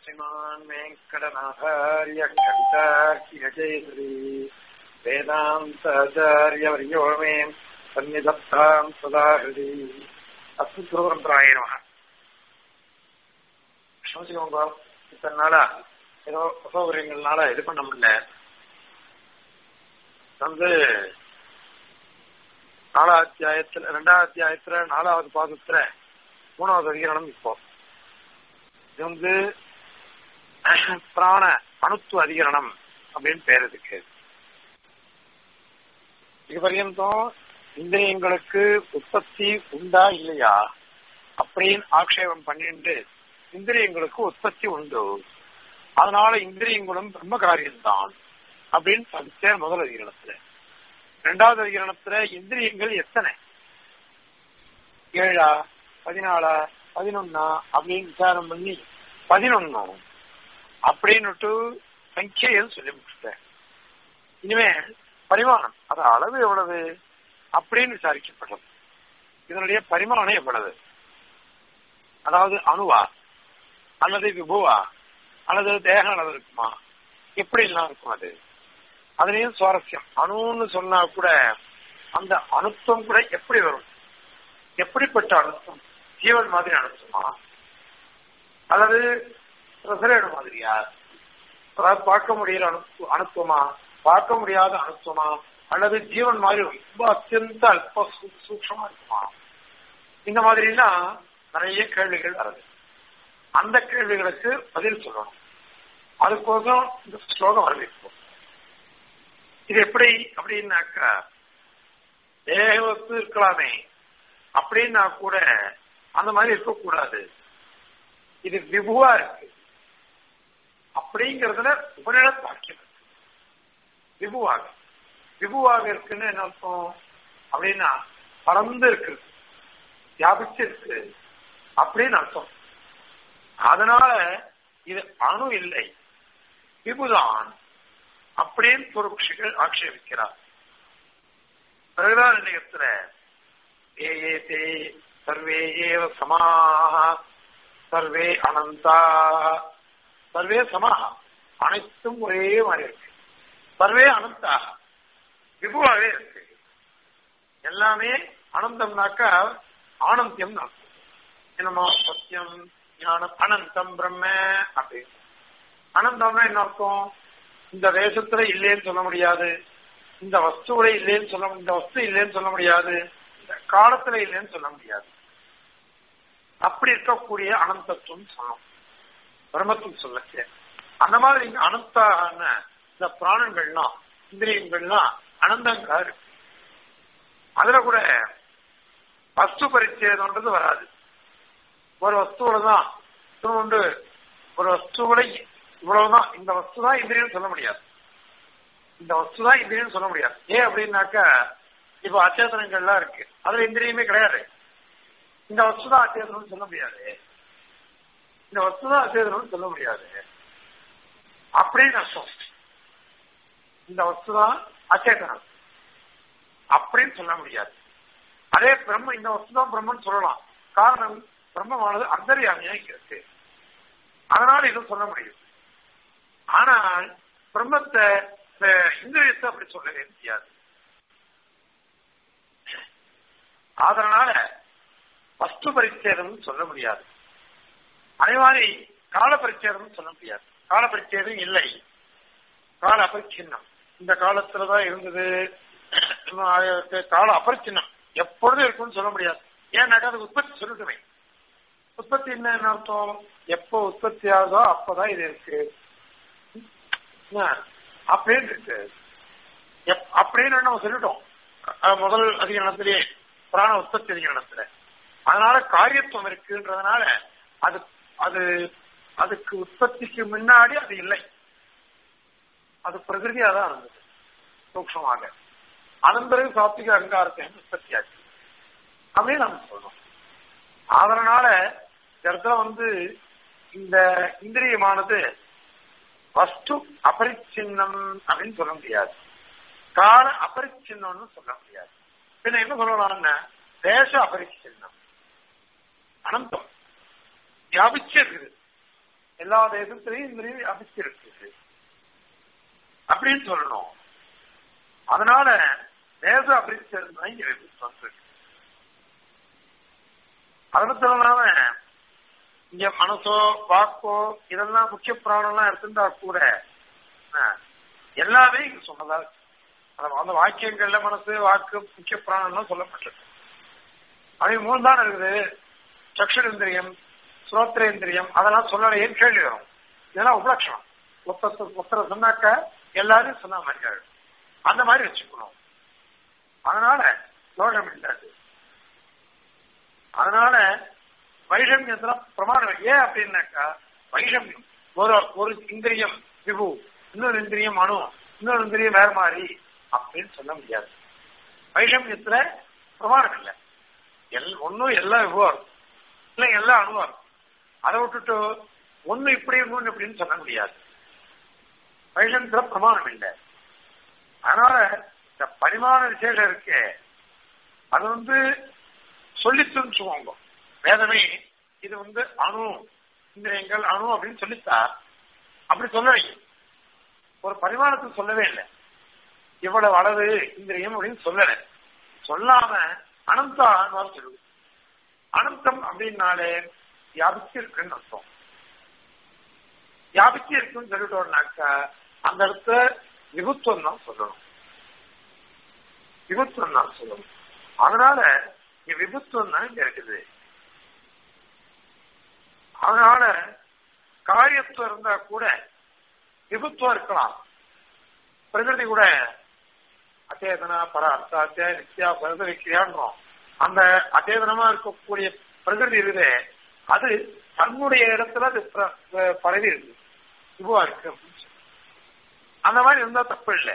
श्रीमान् वेङ्कटनाथार्य कवितार्कियकेसरी वेदान्ताचार्यवर्यो मे सन्निधत्ताम् सदा हृदि அஸ்து திருவரம்பராய நமக க்ஷமிச்சுக்கோங்க இத்தனை நாளா ஏதோ அசௌகரியங்கள்னால இது பண்ண முடியல வந்து நாலாவது அத்தியாயத்துல ரெண்டாவது அத்தியாயத்துல நாலாவது பாதத்துல மூணாவது அதிகரணம் இப்போ இது வந்து பிராண அணுத்துவ அதிகரணம் அப்படின்னு பேர் இதுக்கு இது பர்யந்தம் இந்திரியங்களுக்கு உற்பத்தி உண்டா இல்லையா அப்படின்னு ஆக்ஷேபம் பண்ணிட்டு இந்திரியங்களுக்கு உற்பத்தி உண்டு அதனால இந்திரியங்களும் பிரம்ம காரியம்தான் அப்படின்னு படிச்சார் முதல் அதிகரணத்துல ரெண்டாவது அதிகரணத்துல இந்திரியங்கள் எத்தனை ஏழா பதினாலா பதினொன்னா அப்படின்னு விசாரம் பண்ணி பதினொன்னு அப்படின்னுட்டு சங்கியல் சொல்லி முடிச்சிட்டேன் இனிமே பரிமாணம் அது அளவு எவ்வளவு அப்படின்னு விசாரிக்கப்படுறது இதனுடைய பரிமாணம் எவ்வளவு அதாவது அணுவா அல்லது விபுவா அல்லது தேக அளவு இருக்குமா எப்படி எல்லாம் இருக்கும் அது அதுலயும் சுவாரஸ்யம் அணுன்னு சொன்னா கூட அந்த அணுத்தம் கூட எப்படி வரும் எப்படிப்பட்ட அணுத்தம் ஜீவன் மாதிரி அணுத்துமா அல்லது ரசரேடு மாதிரியா அதாவது பார்க்க முடியற அணு அணுத்துவமா பார்க்க முடியாத அணுத்துவமா அல்லது ஜீவன் மாதிரி ரொம்ப அத்தியந்த அல்ப சூக்ஷமா இருக்குமா இந்த மாதிரிலாம் நிறைய கேள்விகள் வருது அந்த கேள்விகளுக்கு பதில் சொல்லணும் அதுக்கோசம் இந்த ஸ்லோகம் வரவேற்போம் இது எப்படி அப்படின்னாக்கா தேகவத்து இருக்கலாமே அப்படின்னா கூட அந்த மாதிரி இருக்கக்கூடாது இது விபுவா இருக்கு அப்படிங்கறதுல உபநிட வாக்கியம் விபுவாக விபுவாக இருக்குன்னு என்ன அர்த்தம் அப்படின்னா பறந்து இருக்கு வியாபிச்சு இருக்கு அப்படின்னு அர்த்தம் அதனால இது அணு இல்லை விபுதான் அப்படின்னு பொருட்சிகள் ஆட்சேபிக்கிறார் பிரகதாரண்யத்துல ஏ ஏ தே சர்வே ஏவ சமாக சர்வே அனந்தாக சர்வே சமாக அனைத்தும் ஒரே மாதிரி இருக்கு சர்வே அனந்தாக விபுவாகவே இருக்கு எல்லாமே அனந்தம்னாக்கா ஆனந்தியம் என்னமா சத்தியம் ஞானம் அனந்தம் பிரம்ம அப்படின்னு அனந்தம்னா என்ன அர்த்தம் இந்த தேசத்துல இல்லைன்னு சொல்ல முடியாது இந்த வஸ்துவில இல்லைன்னு சொல்ல இந்த வஸ்து இல்லைன்னு சொல்ல முடியாது இந்த காலத்துல இல்லைன்னு சொல்ல முடியாது அப்படி இருக்கக்கூடிய அனந்தத்துவம் சொன்னோம் பிரம்மத்துவம் சொல்ல அந்த மாதிரி இங்க அனந்தான இந்த பிராணங்கள்லாம் இந்திரியங்கள்லாம் அனந்தங்கா இருக்கு அதுல கூட வஸ்து பரிச்சேதம்ன்றது வராது ஒரு வஸ்துவோட தான் உண்டு ஒரு வஸ்துவோட இவ்வளவுதான் இந்த வஸ்து தான் இந்திரியன்னு சொல்ல முடியாது இந்த வஸ்து தான் இந்திரியன்னு சொல்ல முடியாது ஏன் அப்படின்னாக்கா இப்ப அச்சேதனங்கள்லாம் இருக்கு அதுல இந்திரியமே கிடையாது இந்த வஸ்து தான் அச்சேதனம் சொல்ல முடியாது இந்த வஸ்து தான் அச்சேதனம் சொல்ல முடியாது அப்படின்னு அர்த்தம் இந்த வஸ்து தான் அச்சேதனம் அப்படின்னு சொல்ல முடியாது அதே பிரம்ம இந்த வஸ்து தான் பிரம்மன் சொல்லலாம் காரணம் பிரம்மமானது அந்தரியாமையா இருக்கு அதனால இதை சொல்ல முடியும் ஆனால் பிரம்மத்தை இந்திரியத்தை அப்படி சொல்லவே முடியாது அதனால வஸ்து பரிச்சேதம் சொல்ல முடியாது அதே மாதிரி கால பரிச்சேதம் சொல்ல முடியாது கால பரிச்சேதம் இல்லை கால அபரிச்சின்னம் இந்த காலத்துலதான் இருந்தது கால அபரிச்சின்னம் எப்பொழுதும் இருக்கும்னு சொல்ல முடியாது ஏன்னாக்கா அது உற்பத்தி சொல்லிட்டுமே உற்பத்தி என்ன அர்த்தம் எப்போ உற்பத்தி ஆகுதோ அப்பதான் இது இருக்கு அப்படின்னு இருக்கு அப்படின்னு நம்ம சொல்லிட்டோம் முதல் அதிகரணத்திலேயே பிராண உற்பத்தி அதிகரணத்துல அதனால காரியத்துவம் இருக்குன்றதுனால அது அது அதுக்கு உற்பத்திக்கு முன்னாடி அது இல்லை அது பிரகிருதியா தான் இருந்தது சூக்ஷமாக அதன் பிறகு சாத்விக அகங்காரத்தை உற்பத்தி ஆச்சு அப்படின்னு நம்ம சொல்றோம் அதனால இடத்துல வந்து இந்த இந்திரியமானது வஸ்து அபரிச்சின்னம் அப்படின்னு சொல்ல முடியாது கால அபரிச்சின்னம்னு சொல்ல முடியாது பின்ன என்ன சொல்லலாம்னா தேச அபரிச்சின்னம் அனந்தம் வியாபிச்சு இருக்குது எல்லா தேசத்திலையும் இந்திரியம் வியாபிச்சிருக்கு அப்படின்னு சொல்லணும் அதனால தேச அபிரிச்சல் தான் இங்க வந்திருக்கு அது மட்டும் இல்லாம இங்க மனசோ வாக்கோ இதெல்லாம் முக்கிய பிராணம்லாம் எடுத்திருந்தா கூட எல்லாமே இங்க சொன்னதா அந்த வாக்கியங்கள்ல மனசு வாக்கு முக்கிய பிராணம்லாம் சொல்லப்பட்டிருக்கு அவை மூணு தான் இருக்குது சக்ஷுரேந்திரியம் ஸ்ரோத்ரேந்திரியம் அதெல்லாம் சொல்லலையேன்னு கேள்வி வரும் இதெல்லாம் உபலட்சணம் ஒருத்தர் ஒருத்தர் சொன்னாக்க எல்லாரும் சொன்ன மாதிரி அந்த மாதிரி வச்சுக்கணும் அதனால தோஷம் இல்லாது அதனால வைஷமியத்துல பிரமாணம் ஏன் அப்படின்னாக்கா வைஷமியம் ஒரு ஒரு இந்திரியம் விபு இன்னொரு இந்திரியம் அணு இன்னொரு இந்திரியம் வேற மாதிரி அப்படின்னு சொல்ல முடியாது வைஷமியத்துல பிரமாணம் இல்லை எல் ஒன்னும் எல்லாம் விபுவா இருக்கும் இல்லை எல்லாம் அணுவா இருக்கும் அதை விட்டுட்டு ஒன்னு இப்படி இன்னொன்னு இப்படின்னு சொல்ல முடியாது வைஷமியத்துல பிரமாணம் இல்லை அதனால இந்த பரிமாண விசேஷம் இருக்கே அது வந்து சொல்லித்துன்னு சொல்லுவாங்க வேதமே இது வந்து அணு இந்திரியங்கள் அணு அப்படின்னு சொல்லித்தா அப்படி சொல்லலைங்க ஒரு பரிமாணத்தை சொல்லவே இல்லை இவ்வளவு அளவு இந்திரியம் அப்படின்னு சொல்லல சொல்லாம அனந்தான்னு சொல்லுது அனந்தம் அப்படின்னாலே வியாபிச்சு இருக்குன்னு அர்த்தம் வியாபிச்சு இருக்குன்னு சொல்லிட்டோம்னாக்கா அந்த இடத்த விபுத்துவம் தான் சொல்லணும் விபுத்துவம் தான் சொல்லணும் அதனால விபுத்துவம் தான் இங்க இருக்குது அதனால காரியத்துவம் இருந்தா கூட விபுத்துவம் இருக்கலாம் பிரகிருதி கூட அச்சேதனா பர அர்த்தாத்தியா நித்யா பரத விக்கிரியான்றோம் அந்த அச்சேதனமா இருக்கக்கூடிய பிரகிருதி இருக்குது அது தன்னுடைய இடத்துல அது பரவி இருக்கு இதுவா இருக்கு அந்த மாதிரி இருந்தா தப்பு இல்லை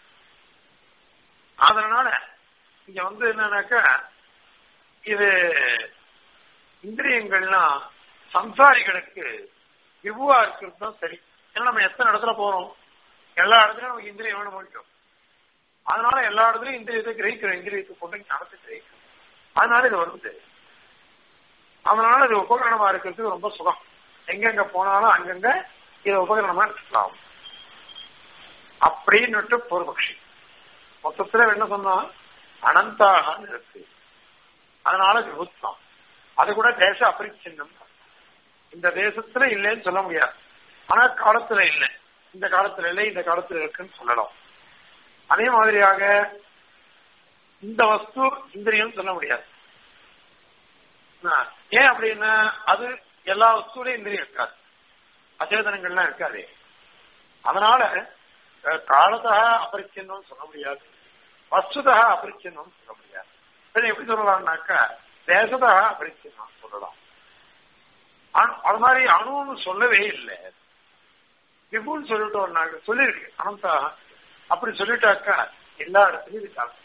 அதனால இங்க வந்து என்னன்னாக்கா இது இந்திரியங்கள்லாம் சம்சாரிகளுக்கு விபுவா இருக்கிறது தான் சரி ஏன்னா நம்ம எத்தனை இடத்துல போறோம் எல்லா இடத்துலயும் நமக்கு இந்திரியம் வேணும் முடியும் அதனால எல்லா இடத்துலயும் இந்திரியத்தை கிரகிக்கிறோம் இந்திரியத்தை கொண்டு ஞானத்தை கிரகிக்கிறோம் அதனால இது வருது அதனால இது உபகரணமா இருக்கிறதுக்கு ரொம்ப சுகம் எங்கெங்க போனாலும் அங்கங்க இதை உபகரணமா எடுத்துக்கலாம் அப்படின்னுட்டு பூர்வபக்ஷி மொத்தத்துல என்ன சொன்னா அனந்தாக இருக்கு அதனால விபுத்தம் அது கூட தேச அபரிச்சின்னம் இந்த தேசத்துல இல்லைன்னு சொல்ல முடியாது ஆனா காலத்துல இல்லை இந்த காலத்துல இல்லை இந்த காலத்துல இருக்குன்னு சொல்லலாம் அதே மாதிரியாக இந்த வஸ்து இந்திரியம் சொல்ல முடியாது ஏன் அப்படின்னா அது எல்லா வஸ்துலையும் இந்திரியம் இருக்காது அச்சேதனங்கள்லாம் இருக்காது அதனால காலத்தா அபரிச்சின்னம் சொல்ல முடியாது வஸ்துதா அபரிச்சின்னம் சொல்ல முடியாது எப்படி சொல்லலாம்னாக்கா தேசதா அபரிச்சின்னம் சொல்லலாம் அது மாதிரி அணுன்னு சொல்லவே இல்லை விபுன்னு சொல்லிட்டோம்னாக்க சொல்லியிருக்கு அனந்தா அப்படி சொல்லிட்டாக்கா எல்லா இடத்துலயும் இருக்காங்க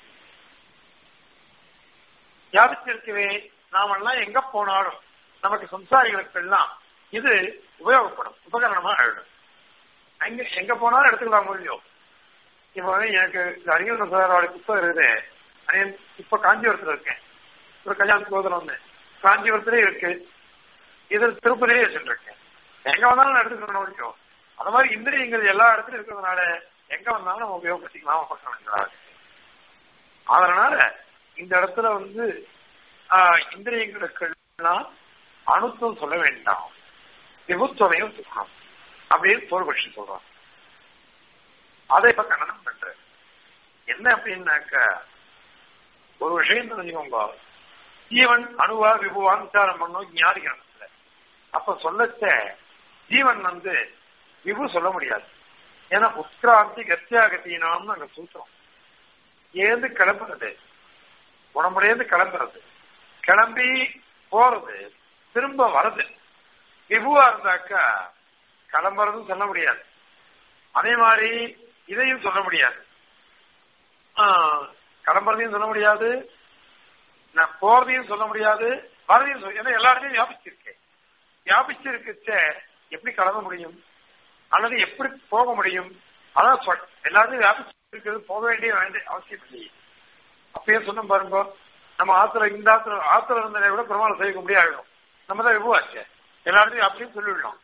வியாபிச்சிருக்கவே நாமெல்லாம் எங்க போனாலும் நமக்கு சம்சாரிகளுக்கு எல்லாம் இது உபயோகப்படும் உபகரணமா ஆயிடும் அங்க எங்க போனாலும் எடுத்துக்கலாம் முடியும் இப்ப எனக்கு அறிஞர் சாரோட புத்தகம் இருக்குது இப்ப காஞ்சிபுரத்துல இருக்கேன் ஒரு கல்யாணத்துக்கு போதும் வந்தேன் காஞ்சிபுரத்திலே இருக்கு இது திருப்பதிலே வச்சுருக்கேன் எங்க வந்தாலும் எடுத்துக்கணும் முடியும் அந்த மாதிரி இந்திரியங்கள் எல்லா இடத்துலயும் இருக்கிறதுனால எங்க வந்தாலும் நம்ம உபயோகப்படுத்திக்கலாம் உபகரணங்களா அதனால இந்த இடத்துல வந்து இந்திரியங்களுக்கெல்லாம் அணுத்துவம் சொல்ல வேண்டாம் விபுத்துவமையும் சொல்லணும் அப்படின்னு பூர்வபட்சி சொல்றான் அதை இப்ப கண்டனம் பண்ற என்ன அப்படின்னாக்க ஒரு விஷயம் தெரிஞ்சுக்கோங்க ஜீவன் அணுவா விபுவான் விசாரம் பண்ணும் ஞாதிகரணத்துல அப்ப சொல்லச்ச ஜீவன் வந்து விபு சொல்ல முடியாது ஏன்னா உத்கிராந்தி கத்தியாகத்தினாம்னு அங்க சூத்திரம் ஏந்து கிளம்புறது உடம்புலேருந்து கிளம்புறது கிளம்பி போறது திரும்ப வருது விபுவா இருந்தாக்கா கிளம்புறதும் சொல்ல முடியாது அதே மாதிரி இதையும் சொல்ல முடியாது கிளம்புறதையும் சொல்ல முடியாது நான் போறதையும் சொல்ல முடியாது வரதையும் சொல்ல ஏன்னா எல்லா இடத்தையும் வியாபிச்சிருக்கேன் வியாபிச்சிருக்கச்ச எப்படி கிளம்ப முடியும் அல்லது எப்படி போக முடியும் அதான் சொல் எல்லாத்தையும் வியாபிச்சிருக்கிறது போக வேண்டிய வேண்டிய அவசியம் இல்லையே அப்பயே சொன்ன பாருங்க நம்ம ஆத்துல இந்த ஆத்துல ஆத்துல இருந்ததை விட பெருமாள் செய்ய முடியாது நம்ம தான் விபவாச்சு எல்லா இடத்தையும் அப்படின்னு சொல்லிவிடலாம்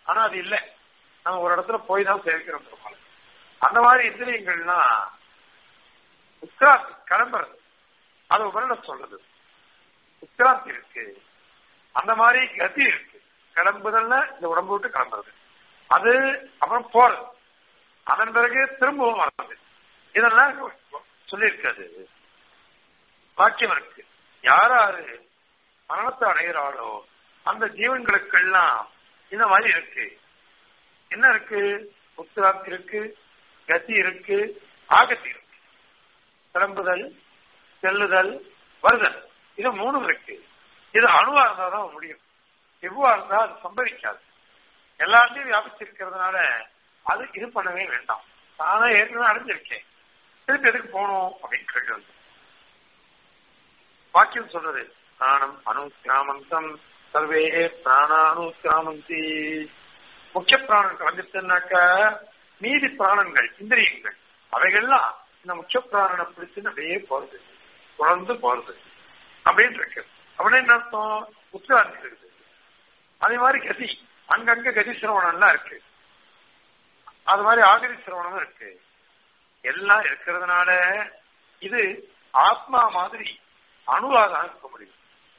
ஆனா அது இல்லை நம்ம ஒரு இடத்துல போய் தான் சேவிக்கிறோம் பெருமாள் அந்த மாதிரி இந்திரியங்கள்லாம் உட்கிராந்தி கிளம்புறது அது உபரிடம் சொல்றது உட்கிராந்தி இருக்கு அந்த மாதிரி கதி இருக்கு கிளம்புதல்ல இந்த உடம்பு விட்டு கிளம்புறது அது அப்புறம் போறது அதன் பிறகு திரும்பவும் வர்றது இதெல்லாம் சொல்லியிருக்காது வாக்கியம் இருக்கு யாராரு மரணத்தை அடைகிறாளோ அந்த ஜீவன்களுக்கெல்லாம் இந்த மாதிரி இருக்கு என்ன இருக்கு உத்திராந்தி இருக்கு கதி இருக்கு ஆகத்தி இருக்கு கிளம்புதல் செல்லுதல் வருதல் இது மூணும் இருக்கு இது அணுவா இருந்தா தான் முடியும் எவ்வளவா இருந்தா அது சம்பவிக்காது எல்லாத்தையும் வியாபிச்சிருக்கிறதுனால அது இது பண்ணவே வேண்டாம் நானே ஏற்கனவே அடைஞ்சிருக்கேன் திருப்பி எதுக்கு போகணும் அப்படின்னு கேட்டு வந்து வாக்கியம் சொல்றது பிராணம் அனுக்கிராமந்தம் சர்வே பிராணானுக்கிராமந்தி முக்கிய பிராணங்கள் வந்துச்சுன்னாக்க மீதி பிராணங்கள் இந்திரியங்கள் அவைகள்லாம் இந்த முக்கிய பிராணனை பிடிச்சுன்னு அப்படியே போறது தொடர்ந்து போறது அப்படின்னு இருக்கு அப்படின்னு என்ன அர்த்தம் உத்திராந்தி இருக்குது அதே மாதிரி கதி அங்கங்க கதி சிரவணம்லாம் இருக்கு அது மாதிரி ஆகதி சிரவணமும் இருக்கு எல்லாம் இருக்கிறதுனால இது ஆத்மா மாதிரி அணுவாதான் இருக்க முடியும்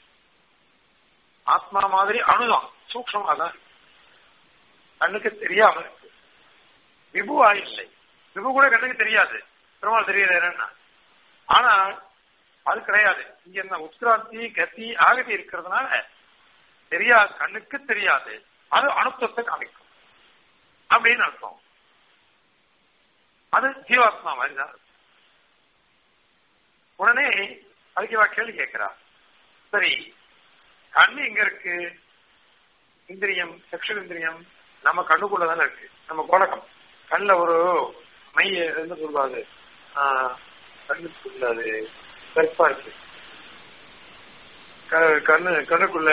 ஆத்மா மாதிரி அணுதான் சூக்ஷமா தான் இருக்கு கண்ணுக்கு தெரியாம இருக்கு விபுவா இல்லை விபு கூட கண்ணுக்கு தெரியாது பெருமாள் தெரியாது என்னன்னா ஆனா அது கிடையாது இங்க என்ன உத்கிராந்தி கத்தி ஆகதி இருக்கிறதுனால தெரியாது கண்ணுக்கு தெரியாது அது அணுத்தத்தை காமிக்கும் அப்படின்னு அர்த்தம் அது ஜீவாத்மா மாதிரி தான் உடனே அதுக்கு இவா கேள்வி கேட்கிறா சரி கண்ணு எங்க இருக்கு இந்திரியம் செக்ஷுவல் இந்திரியம் நம்ம கண்ணுக்குள்ள தானே இருக்கு நம்ம கோலகம் கண்ணுல ஒரு மைய என்ன சொல்றாரு கண்ணுக்குள்ள அது கருப்பா இருக்கு கண்ணு கண்ணுக்குள்ள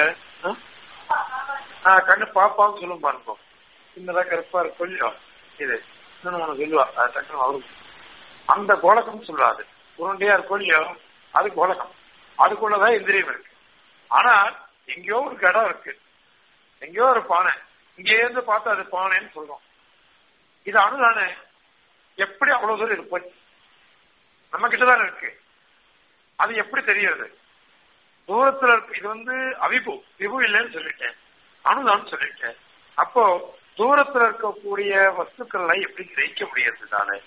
கண்ணு பாப்பான்னு சொல்லும் பாருங்க சின்னதா கருப்பா இருக்கு கொஞ்சம் இது இன்னொன்னு ஒண்ணு சொல்லுவா டக்குனு அவருக்கு அந்த கோலகம் சொல்லாது உருண்டையா இருக்கும் இல்லையோ அது கோலகம் அதுக்குள்ளதான் இந்திரியம் இருக்கு ஆனா எங்கேயோ ஒரு கடம் இருக்கு எங்கேயோ ஒரு பானை இங்கே இருந்து பார்த்தா அது பானைன்னு சொல்றோம் இது அணுதானே எப்படி அவ்வளவு தூரம் இருப்போம் நம்ம கிட்டதானே இருக்கு அது எப்படி தெரியறது தூரத்துல இருக்கு இது வந்து அவிபு விபு இல்லைன்னு சொல்லிட்டேன் அணுதான் சொல்லிட்டேன் அப்போ தூரத்துல இருக்கக்கூடிய வஸ்துக்களை எப்படி கிரகிக்க முடியாது தானே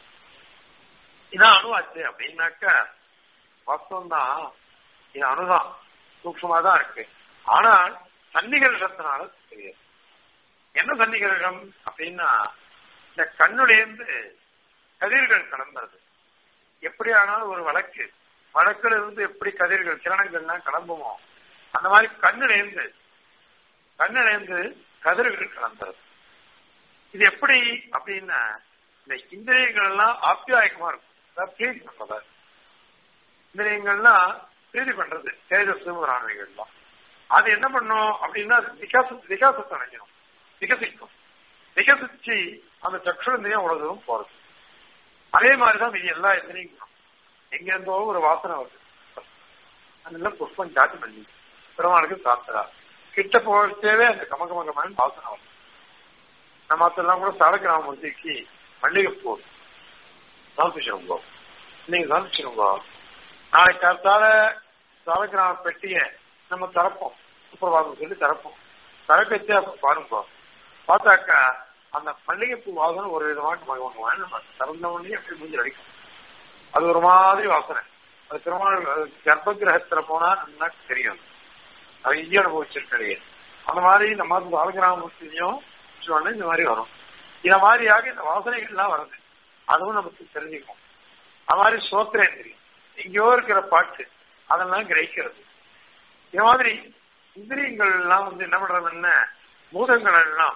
இதான் அணுவாச்சு அப்படின்னாக்கா வாஸ்தவம் தான் இது அணுதான் சூக்ஷமா தான் இருக்கு ஆனால் சன்னிகர்ஷத்தினால தெரியாது என்ன சன்னிகர்ஷம் அப்படின்னா இந்த கண்ணுலேருந்து கதிர்கள் கிளம்புறது எப்படி ஆனாலும் ஒரு வழக்கு வழக்குல இருந்து எப்படி கதிர்கள் கிரணங்கள்லாம் கிளம்புமோ அந்த மாதிரி கண்ணுலேருந்து கண்ணிலேருந்து கதிர்கள் கிளம்புறது இது எப்படி அப்படின்னா இந்த இந்திரியங்கள் எல்லாம் ஆப்யாயக்கமா இருக்கும் பிரீதி பண்றது இந்திரியங்கள்லாம் பிரீதி பண்றது தேஜஸ் முதலானவைகள்லாம் அது என்ன பண்ணும் அப்படின்னா விகாச விகாசத்தை அடைஞ்சிடும் விகசிக்கும் விகசிச்சு அந்த சக்ஷுரந்திரியம் அவ்வளவு தூரம் போறது அதே மாதிரிதான் இது எல்லா இந்திரியங்களும் எங்க இருந்தோ ஒரு வாசனை வருது அதெல்லாம் புஷ்பம் ஜாதி பண்ணி பெருமாளுக்கு சாப்பிடா கிட்ட போகத்தேவே அந்த கமகமகமான வாசனை வருது நம்ம அதெல்லாம் கூட சாலக்கிராமூர்த்திக்கு மல்லிகைப்பூ சமர்ப்பிச்சிருங்கோ நீங்க சமர்ப்பிச்சிருங்கோ நாளைக்கு கருத்தால சாலக்கிராம பெட்டிய நம்ம திறப்போம் சுப்பிரபாதம் சொல்லி திறப்போம் திறக்கச்சே அப்ப பாருங்க பார்த்தாக்கா அந்த மல்லிகைப்பூ வாசனை ஒரு விதமான மகவான் நம்ம திறந்த உடனே எப்படி மூஞ்சி அடிக்கும் அது ஒரு மாதிரி வாசனை அது திருமண கர்ப்ப கிரகத்துல போனா நல்லா தெரியும் அது இங்கே அனுபவிச்சிருக்கலையே அந்த மாதிரி நம்ம சாலக்கிராமத்தையும் சொன்ன இந்த மாதிரி வரும் இந்த மாதிரியாக இந்த வாசனைகள்லாம் வருது அதுவும் நமக்கு தெரிஞ்சுக்கும் அது மாதிரி சோத்திரம் தெரியும் எங்கேயோ இருக்கிற பாட்டு அதெல்லாம் கிரகிக்கிறது இந்த மாதிரி இந்திரியங்கள் எல்லாம் வந்து என்ன பண்றதுன்னா பூதங்கள் எல்லாம்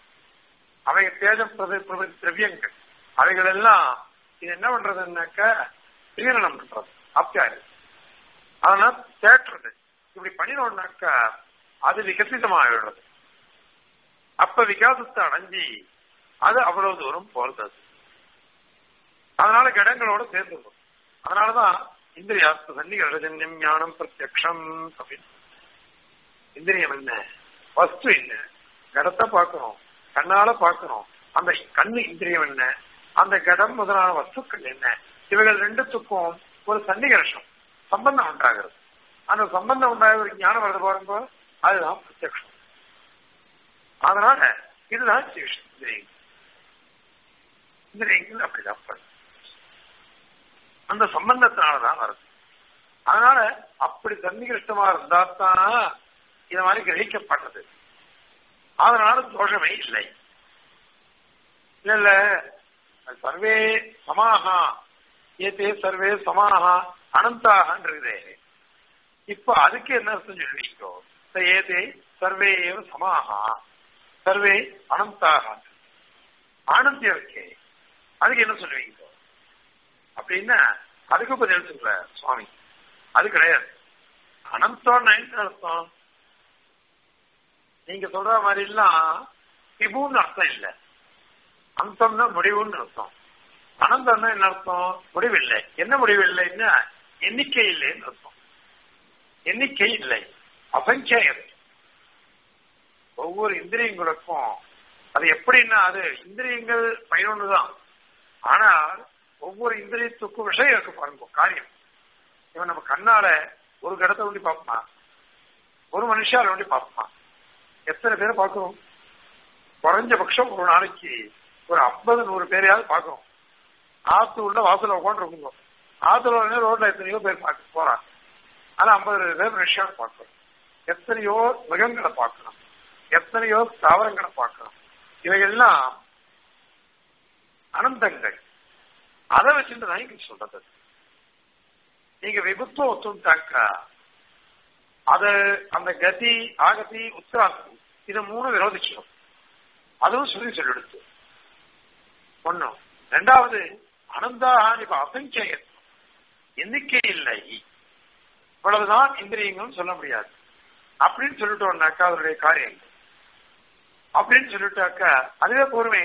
அவை தேஜ பிரதி திரவியங்கள் அவைகள் எல்லாம் இது என்ன பண்றதுன்னாக்க பிரீரணம் பண்றது அப்பியாயம் அதனால தேற்றுறது இப்படி பண்ணினோம்னாக்கா அது விகசிதமாகிடுறது அப்ப விகாசத்தை அடைஞ்சி அது அவ்வளவு தூரம் போறது அது அதனால கடங்களோட சேர்ந்துடும் அதனாலதான் இந்திரியாஸ்து சன்னிகரஜன்யம் ஞானம் பிரத்யக்ஷம் அப்படின்னு இந்திரியம் என்ன வஸ்து என்ன கடத்தை பார்க்கணும் கண்ணால பார்க்கணும் அந்த கண்ணு இந்திரியம் என்ன அந்த கடம் முதலான வஸ்துக்கள் என்ன இவைகள் ரெண்டுத்துக்கும் ஒரு சன்னிகர்ஷம் சம்பந்தம் உண்டாகிறது அந்த சம்பந்தம் உண்டாக ஒரு ஞானம் வருது பாருங்க அதுதான் பிரத்யக்ஷம் அதனால இதுதான் சேஷம் இந்திரியங்கள் இந்திரியங்கள் அப்படிதான் பண்ணும் அந்த சம்பந்தத்தினாலதான் வருது அதனால அப்படி சன்னிகிருஷ்டமா இருந்தா தான் இது மாதிரி கிரகிக்கப்பட்டது அதனால தோஷமே இல்லை இல்ல இல்ல சர்வே சமாகா ஏதே சர்வே சமாகா அனந்தாகன்றதே இப்ப அதுக்கு என்ன அர்த்தம் சொல்லுவீங்கோ ஏதே சர்வே ஏவ சமாகா சர்வே அனந்தாக ஆனந்தியம் இருக்கே அதுக்கு என்ன சொல்லுவீங்க அப்படின்னா அதுக்கு பதில் சொல்ற சுவாமி அது கிடையாது அனந்தம் என்ன அர்த்தம் நீங்க சொல்ற மாதிரி எல்லாம் விபுன்னு அர்த்தம் இல்ல அந்தம்னா முடிவுன்னு அர்த்தம் அனந்தம்னா என்ன அர்த்தம் முடிவில்லை என்ன முடிவில்லைன்னா எண்ணிக்கை இல்லைன்னு அர்த்தம் எண்ணிக்கை இல்லை அசங்கியம் ஒவ்வொரு இந்திரியங்களுக்கும் அது எப்படின்னா அது இந்திரியங்கள் பயனுள்ளதான் ஆனால் ஒவ்வொரு இந்திரியத்துக்கும் விஷயம் இருக்கு பாருங்க காரியம் இவன் நம்ம கண்ணால ஒரு கடத்தை ஒண்டி பார்ப்பான் ஒரு மனுஷால ஒண்டி பார்ப்பான் எத்தனை பேரை பார்க்கிறோம் குறைஞ்சபட்சம் ஒரு நாளைக்கு ஒரு ஐம்பது நூறு பேரையாவது பார்க்கிறோம் ஆத்து உள்ள வாசல உட்காந்துருக்குங்க ஆத்துல ரோட்ல எத்தனையோ பேர் பார்க்க போறாங்க ஆனா ஐம்பது பேர் மனுஷால பார்க்கிறோம் எத்தனையோ மிருகங்களை பார்க்கணும் எத்தனையோ தாவரங்களை பார்க்கணும் இவைகள்லாம் அனந்தங்கள் அதை வச்சுட்டு தான் இங்க சொல்றது நீங்க விபத்துவம் ஒத்துட்டாக்கா அது அந்த கதி ஆகதி உத்தராசி இது மூணு விரோதிச்சிடும் அதுவும் சொல்லி சொல்லிடுச்சு ஒண்ணும் ரெண்டாவது அனந்தாகான் இப்ப அசங்கியம் எண்ணிக்கை இல்லை இவ்வளவுதான் இந்திரியங்களும் சொல்ல முடியாது அப்படின்னு சொல்லிட்டோம்னாக்கா அதனுடைய காரியங்கள் அப்படின்னு சொல்லிட்டாக்கா அதுவே போருமே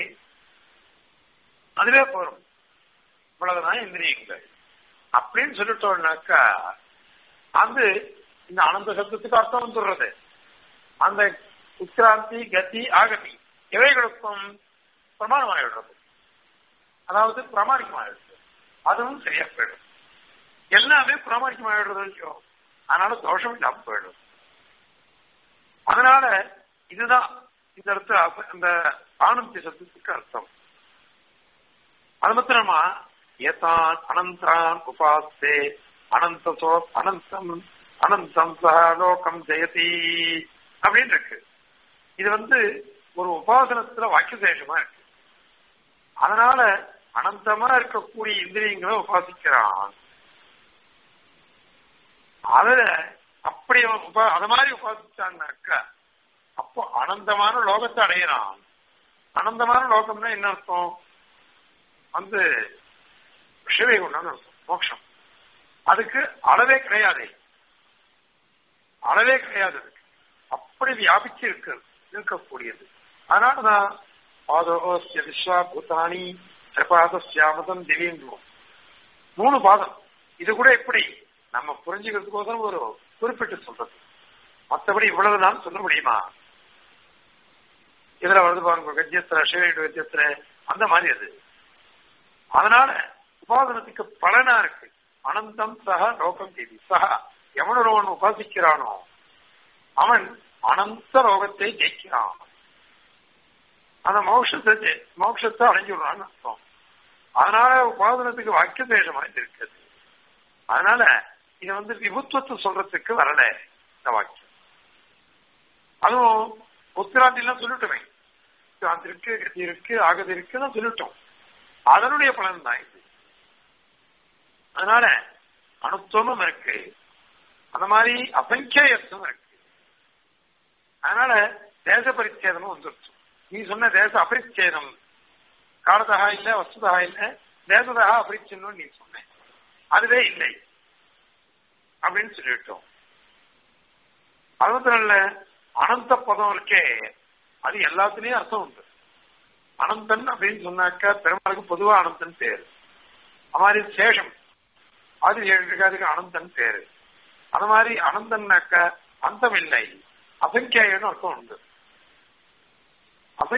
அதுவே போரும் இவ்வளவுதான் இந்திரியங்கள் அப்படின்னு சொல்லிட்டோம்னாக்கா அது இந்த அனந்த சப்தத்துக்கு அர்த்தம் வந்துடுறது அந்த உத்ராந்தி கதி ஆகதி இவைகளுக்கும் பிரமாணமாயிடுறது அதாவது பிரமாணிக்கமாயிடுது அதுவும் சரியா போயிடும் எல்லாமே பிரமாணிக்கமாயிடுறது இல்லையோ அதனால தோஷம் இல்லாம போயிடும் அதனால இதுதான் இந்த இடத்துல அந்த ஆனந்தி சப்தத்துக்கு அர்த்தம் அது மாத்திரமா ஏதான் அனந்தான் உபாஸ்தே அனந்த சோ அனந்தம் அனந்தம் சக லோகம் ஜெயதி அப்படின்னு இருக்கு இது வந்து ஒரு உபாசனத்துல வாக்கியசேஷமா இருக்கு அதனால அனந்தமா இருக்கக்கூடிய இந்திரியங்களை உபாசிக்கிறான் அதுல அப்படி உபா அத மாதிரி உபாசிச்சான்னாக்கா அப்போ அனந்தமான லோகத்தை அடையிறான் அனந்தமான லோகம்னா என்ன அர்த்தம் வந்து விஷயகுண்டான்னு அர்த்தம் மோட்சம் அதுக்கு அளவே கிடையாது அளவே கிடையாது அதுக்கு அப்படி வியாபிச்சு இருக்கு இருக்கக்கூடியது அதனாலதான் பாதோஸ்ய விஸ்வா பூதானி திரபாதஸ்யாமதம் திடீர்னு மூணு பாதம் இது கூட எப்படி நம்ம புரிஞ்சுக்கிறதுக்கோசரம் ஒரு குறிப்பிட்டு சொல்றது மற்றபடி இவ்வளவுதான் சொல்ல முடியுமா இதுல வருது பாருங்க கஜ்யத்துல சிவனுடைய கஜ்யத்துல அந்த மாதிரி அது அதனால உபாசனத்துக்கு பலனா இருக்கு அனந்தம் சக லோகம் தேதி சக எவனொருவன் உபாசிக்கிறானோ அவன் அனந்த லோகத்தை ஜெயிக்கிறான் அந்த மோட்சத்தை மோட்சத்தை அடைஞ்சுடுறான்னு அர்த்தம் அதனால உபாசனத்துக்கு வாக்கிய தேசமா இருக்குது அதனால இது வந்து விபுத்துவத்தை சொல்றதுக்கு வரல இந்த வாக்கியம் அதுவும் உத்திராந்திலாம் சொல்லிட்டோமே உத்திராந்தி இருக்கு கதி இருக்கு ஆகதி இருக்குன்னு சொல்லிட்டோம் அதனுடைய பலன் தான் இது அதனால அனுத்துவமும் இருக்கு அந்த மாதிரி அசங்கியத்துவம் இருக்கு அதனால தேச பரிச்சேதமும் வந்துருச்சு நீ சொன்ன தேச அபரிச்சேதம் காலதா இல்ல வஸ்துதா இல்ல தேசதா அபரிச்சேதம் நீ சொன்ன அதுவே இல்லை அப்படின்னு சொல்லிட்டோம் அது மாத்திரம் இல்ல அனந்த பதம் இருக்கே அது எல்லாத்துலயும் அர்த்தம் உண்டு அனந்தன் அப்படின்னு சொன்னாக்கா பெருமாளுக்கு பொதுவா அனந்தன் பேரு அது மாதிரி சேஷம் அது அதுக்கு அனந்தன் பேரு அது மாதிரி அனந்தன்னாக்க அந்தம் இல்லை அசங்கியாயன்னு அர்த்தம் உண்டு அசங்க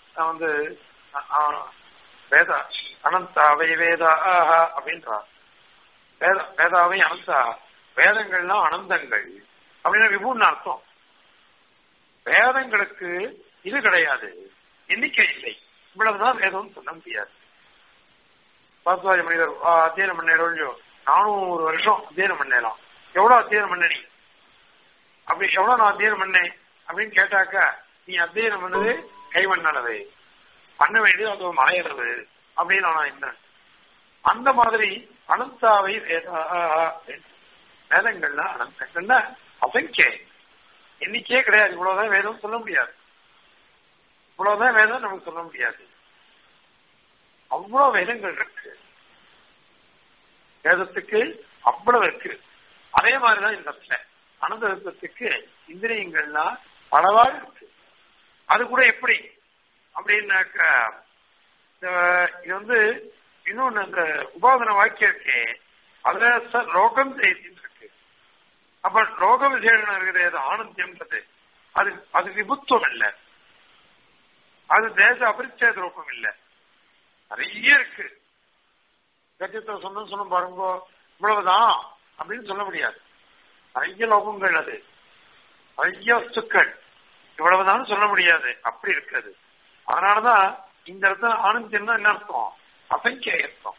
நான் வந்து அஹ், வேத அனந்தாவை வேதாக அப்படின்றார் வேத வேதாவை அனந்தா வேதங்கள்லாம் அனந்தங்கள் அப்படின்னா விபுன்னு அர்த்தம் வேதங்களுக்கு இது கிடையாது எண்ணிக்கை இல்லை இவ்வளவுதான் வேதம்னு சொல்ல முடியாது பாரத்வாஜ மனிதர் ஆ, அத்தியனம் பண்ணேன் இல்லையோ நானூறு வருஷம் அத்தியனம் பண்ணலாம் எவ்வளவு அத்தியனம் பண்ண நீ அப்படி எவ்வளவு நான் அத்தியனம் பண்ணேன் அப்படின்னு கேட்டாக்கா நீ அத்தியனம் பண்ணது கைமண்ணானது பண்ண வேண்டியது அது மலையிறது அப்படின்னு நான் என்ன அந்த மாதிரி அனந்தாவை வேதா வேதங்கள்னா அனந்தங்கள்னா அசங்கிய எண்ணிக்கையே கிடையாது இவ்வளவுதான் வேதம் சொல்ல முடியாது இவ்வளவுதான் வேதம் நமக்கு சொல்ல முடியாது அவ்வளவு வேதங்கள் இருக்கு வேதத்துக்கு அவ்வளவு இருக்கு அதே மாதிரிதான் இந்த இடத்துல அனந்தத்துக்கு இந்திரியங்கள்லாம் பலவா இருக்கு அது கூட எப்படி அப்படின்னாக்க இந்த இது வந்து இன்னொன்னு அந்த உபாதன வாக்கியம் இருக்கே அதுல ச லோகம் செய்தின்னு இருக்கு அப்ப லோக விசேஷம் இருக்குது அது ஆனந்தியம்ன்றது அது அது விபுத்துவம் இல்லை அது தேச அபரிச்சேத ரூபம் இல்லை நிறைய இருக்கு கஜத்தை சொன்ன சொல்ல பாருங்க இவ்வளவுதான் அப்படின்னு சொல்ல முடியாது நிறைய லோகங்கள் அது நிறைய வஸ்துக்கள் இவ்வளவுதான் சொல்ல முடியாது அப்படி இருக்குது அதனாலதான் இந்த இடத்துல ஆனந்தியம்னா என்ன அர்த்தம் அசங்கிய அர்த்தம்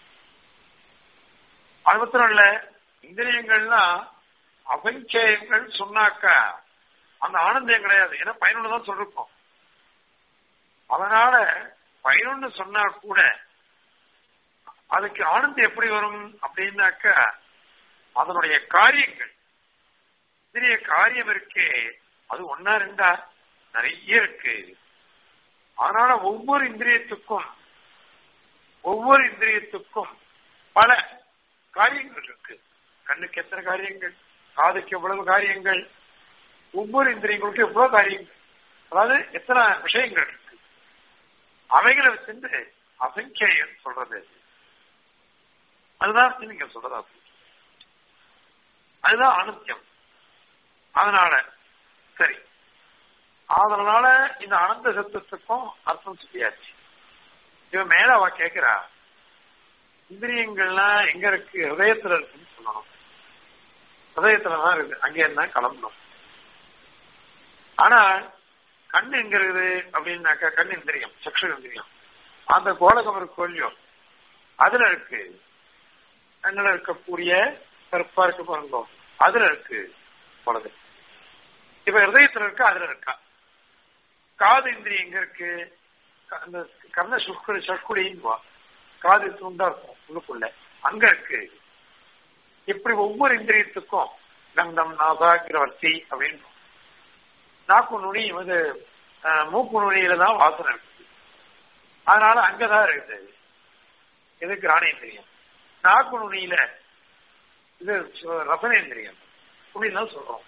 அது மாத்திரம் இல்ல இந்திரியங்கள்லாம் அசங்கியங்கள் சொன்னாக்கா அந்த ஆனந்தியம் கிடையாது ஏன்னா பயனுள்ள தான் சொல்லிருக்கோம் அதனால பயனுன்னு சொன்னா கூட அதுக்கு ஆனந்தம் எப்படி வரும் அப்படின்னாக்கா அதனுடைய காரியங்கள் சிறிய காரியம் இருக்கே அது ஒன்னா ரெண்டா நிறைய இருக்கு அதனால ஒவ்வொரு இந்திரியத்துக்கும் ஒவ்வொரு இந்திரியத்துக்கும் பல காரியங்கள் இருக்கு கண்ணுக்கு எத்தனை காரியங்கள் காதுக்கு எவ்வளவு காரியங்கள் ஒவ்வொரு இந்திரியங்களுக்கும் எவ்வளவு காரியங்கள் அதாவது எத்தனை விஷயங்கள் இருக்கு அவைகளை வச்சிருந்து அசங்கியம் சொல்றது அதுதான் நீங்க சொல்றது அது. அதுதான் அனுத்தியம் அதனால சரி அதனால இந்த அனந்த சத்துவத்துக்கும் அர்த்தம் சொல்லியாச்சு இவன் மேல அவ கேக்குறா இந்திரியங்கள்லாம் எங்க இருக்கு ஹிருதயத்துல இருக்குன்னு சொல்லணும் ஹிருதயத்துலதான் இருக்கு அங்க என்ன கிளம்பணும் ஆனா கண் எங்க இருக்குது அப்படின்னாக்கா கண் இந்திரியம் சக்ஷு இந்திரியம் அந்த கோலகம் இருக்கு இல்லையோ அதுல இருக்கு கண்ணுல இருக்கக்கூடிய கருப்பா இருக்கு பாருங்க அதுல இருக்கு கோலகம் இப்ப ஹிருதயத்துல இருக்கா அதுல இருக்கா காது இந்திரியம் எங்க இருக்கு க- அந்த கர்ண சுக்குடி சக்குடின்னு காது துண்டா இருக்கும் உள்ளுக்குள்ள அங்க இருக்கு இப்படி ஒவ்வொரு இந்திரியத்துக்கும் கந்தம் நாசாகிரவர்த்தி அப்படின்னு நாக்கு நுனி வந்து அஹ், மூக்கு நுனியில தான் வாசனை இருக்கு அதனால அங்கதான் இருக்குது இது கிராணேந்திரியம் நாக்கு நுனியில இது சு- ரசனேந்திரியம் அப்படின்னு சொல்றோம்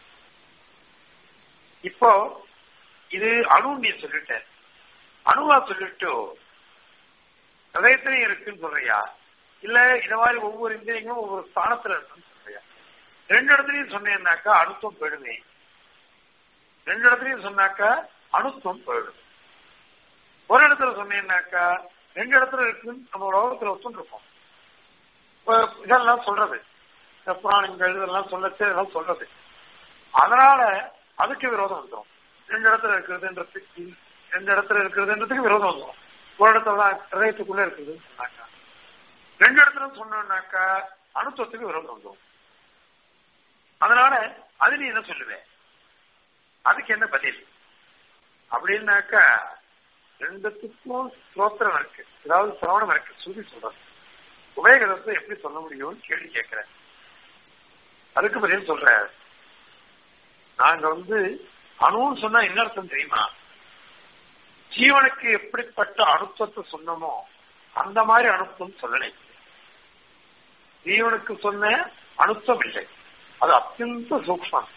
இப்போ இது அணு நீ சொல்லிட்ட அணுவா சொல்லிட்டு ஹதயத்திலையும் இருக்குன்னு சொல்றியா இல்ல இந்த மாதிரி ஒவ்வொரு இந்திரியங்களும் ஒவ்வொரு ஸ்தானத்துல இருக்குன்னு சொல்றியா ரெண்டு இடத்துலயும் சொன்னேன்னாக்கா அணுத்துவம் போயிடுமே ரெண்டு இடத்துலயும் சொன்னாக்கா அணுத்துவம் போயிடும் ஒரு இடத்துல சொன்னேன்னாக்கா ரெண்டு இடத்துல இருக்குன்னு நம்ம உலகத்துல ஒத்துருக்கோம் இதெல்லாம் சொல்றது இந்த புராணங்கள் இதெல்லாம் சொல்லச்சு இதெல்லாம் சொல்றது அதனால அதுக்கு விரோதம் வந்துடும் ரெண்டு இடத்துல இருக்கிறதுன்றதுக்கு ரெண்டு இடத்துல இருக்கிறதுன்றதுக்கு விரோதம் வந்துடும் ஒரு இடத்துல தான் ஹிரதயத்துக்குள்ள இருக்குதுன்னு சொன்னாக்கா ரெண்டு இடத்துல சொன்னோம்னாக்கா அணுத்துவத்துக்கு விரோதம் வந்துடும் அதனால அது நீ என்ன சொல்லுவேன் அதுக்கு என்ன பதில் அப்படின்னாக்கா ரெண்டுத்துக்கும் ஸ்தோத்திரம் இருக்கு ஏதாவது சிரவணம் இருக்கு சுருதி சொல்றது உபயோகத்தை எப்படி சொல்ல முடியும்னு கேள்வி கேட்கிறேன் அதுக்கு பதில் சொல்ற நாங்க வந்து அணுன்னு சொன்னா என்ன அர்த்தம் தெரியுமா ஜீவனுக்கு எப்படிப்பட்ட அணுத்தத்தை சொன்னமோ அந்த மாதிரி அணுத்தம் சொல்லலை ஜீவனுக்கு சொன்ன அணுத்தம் இல்லை அது அத்தியந்த சூக்மம்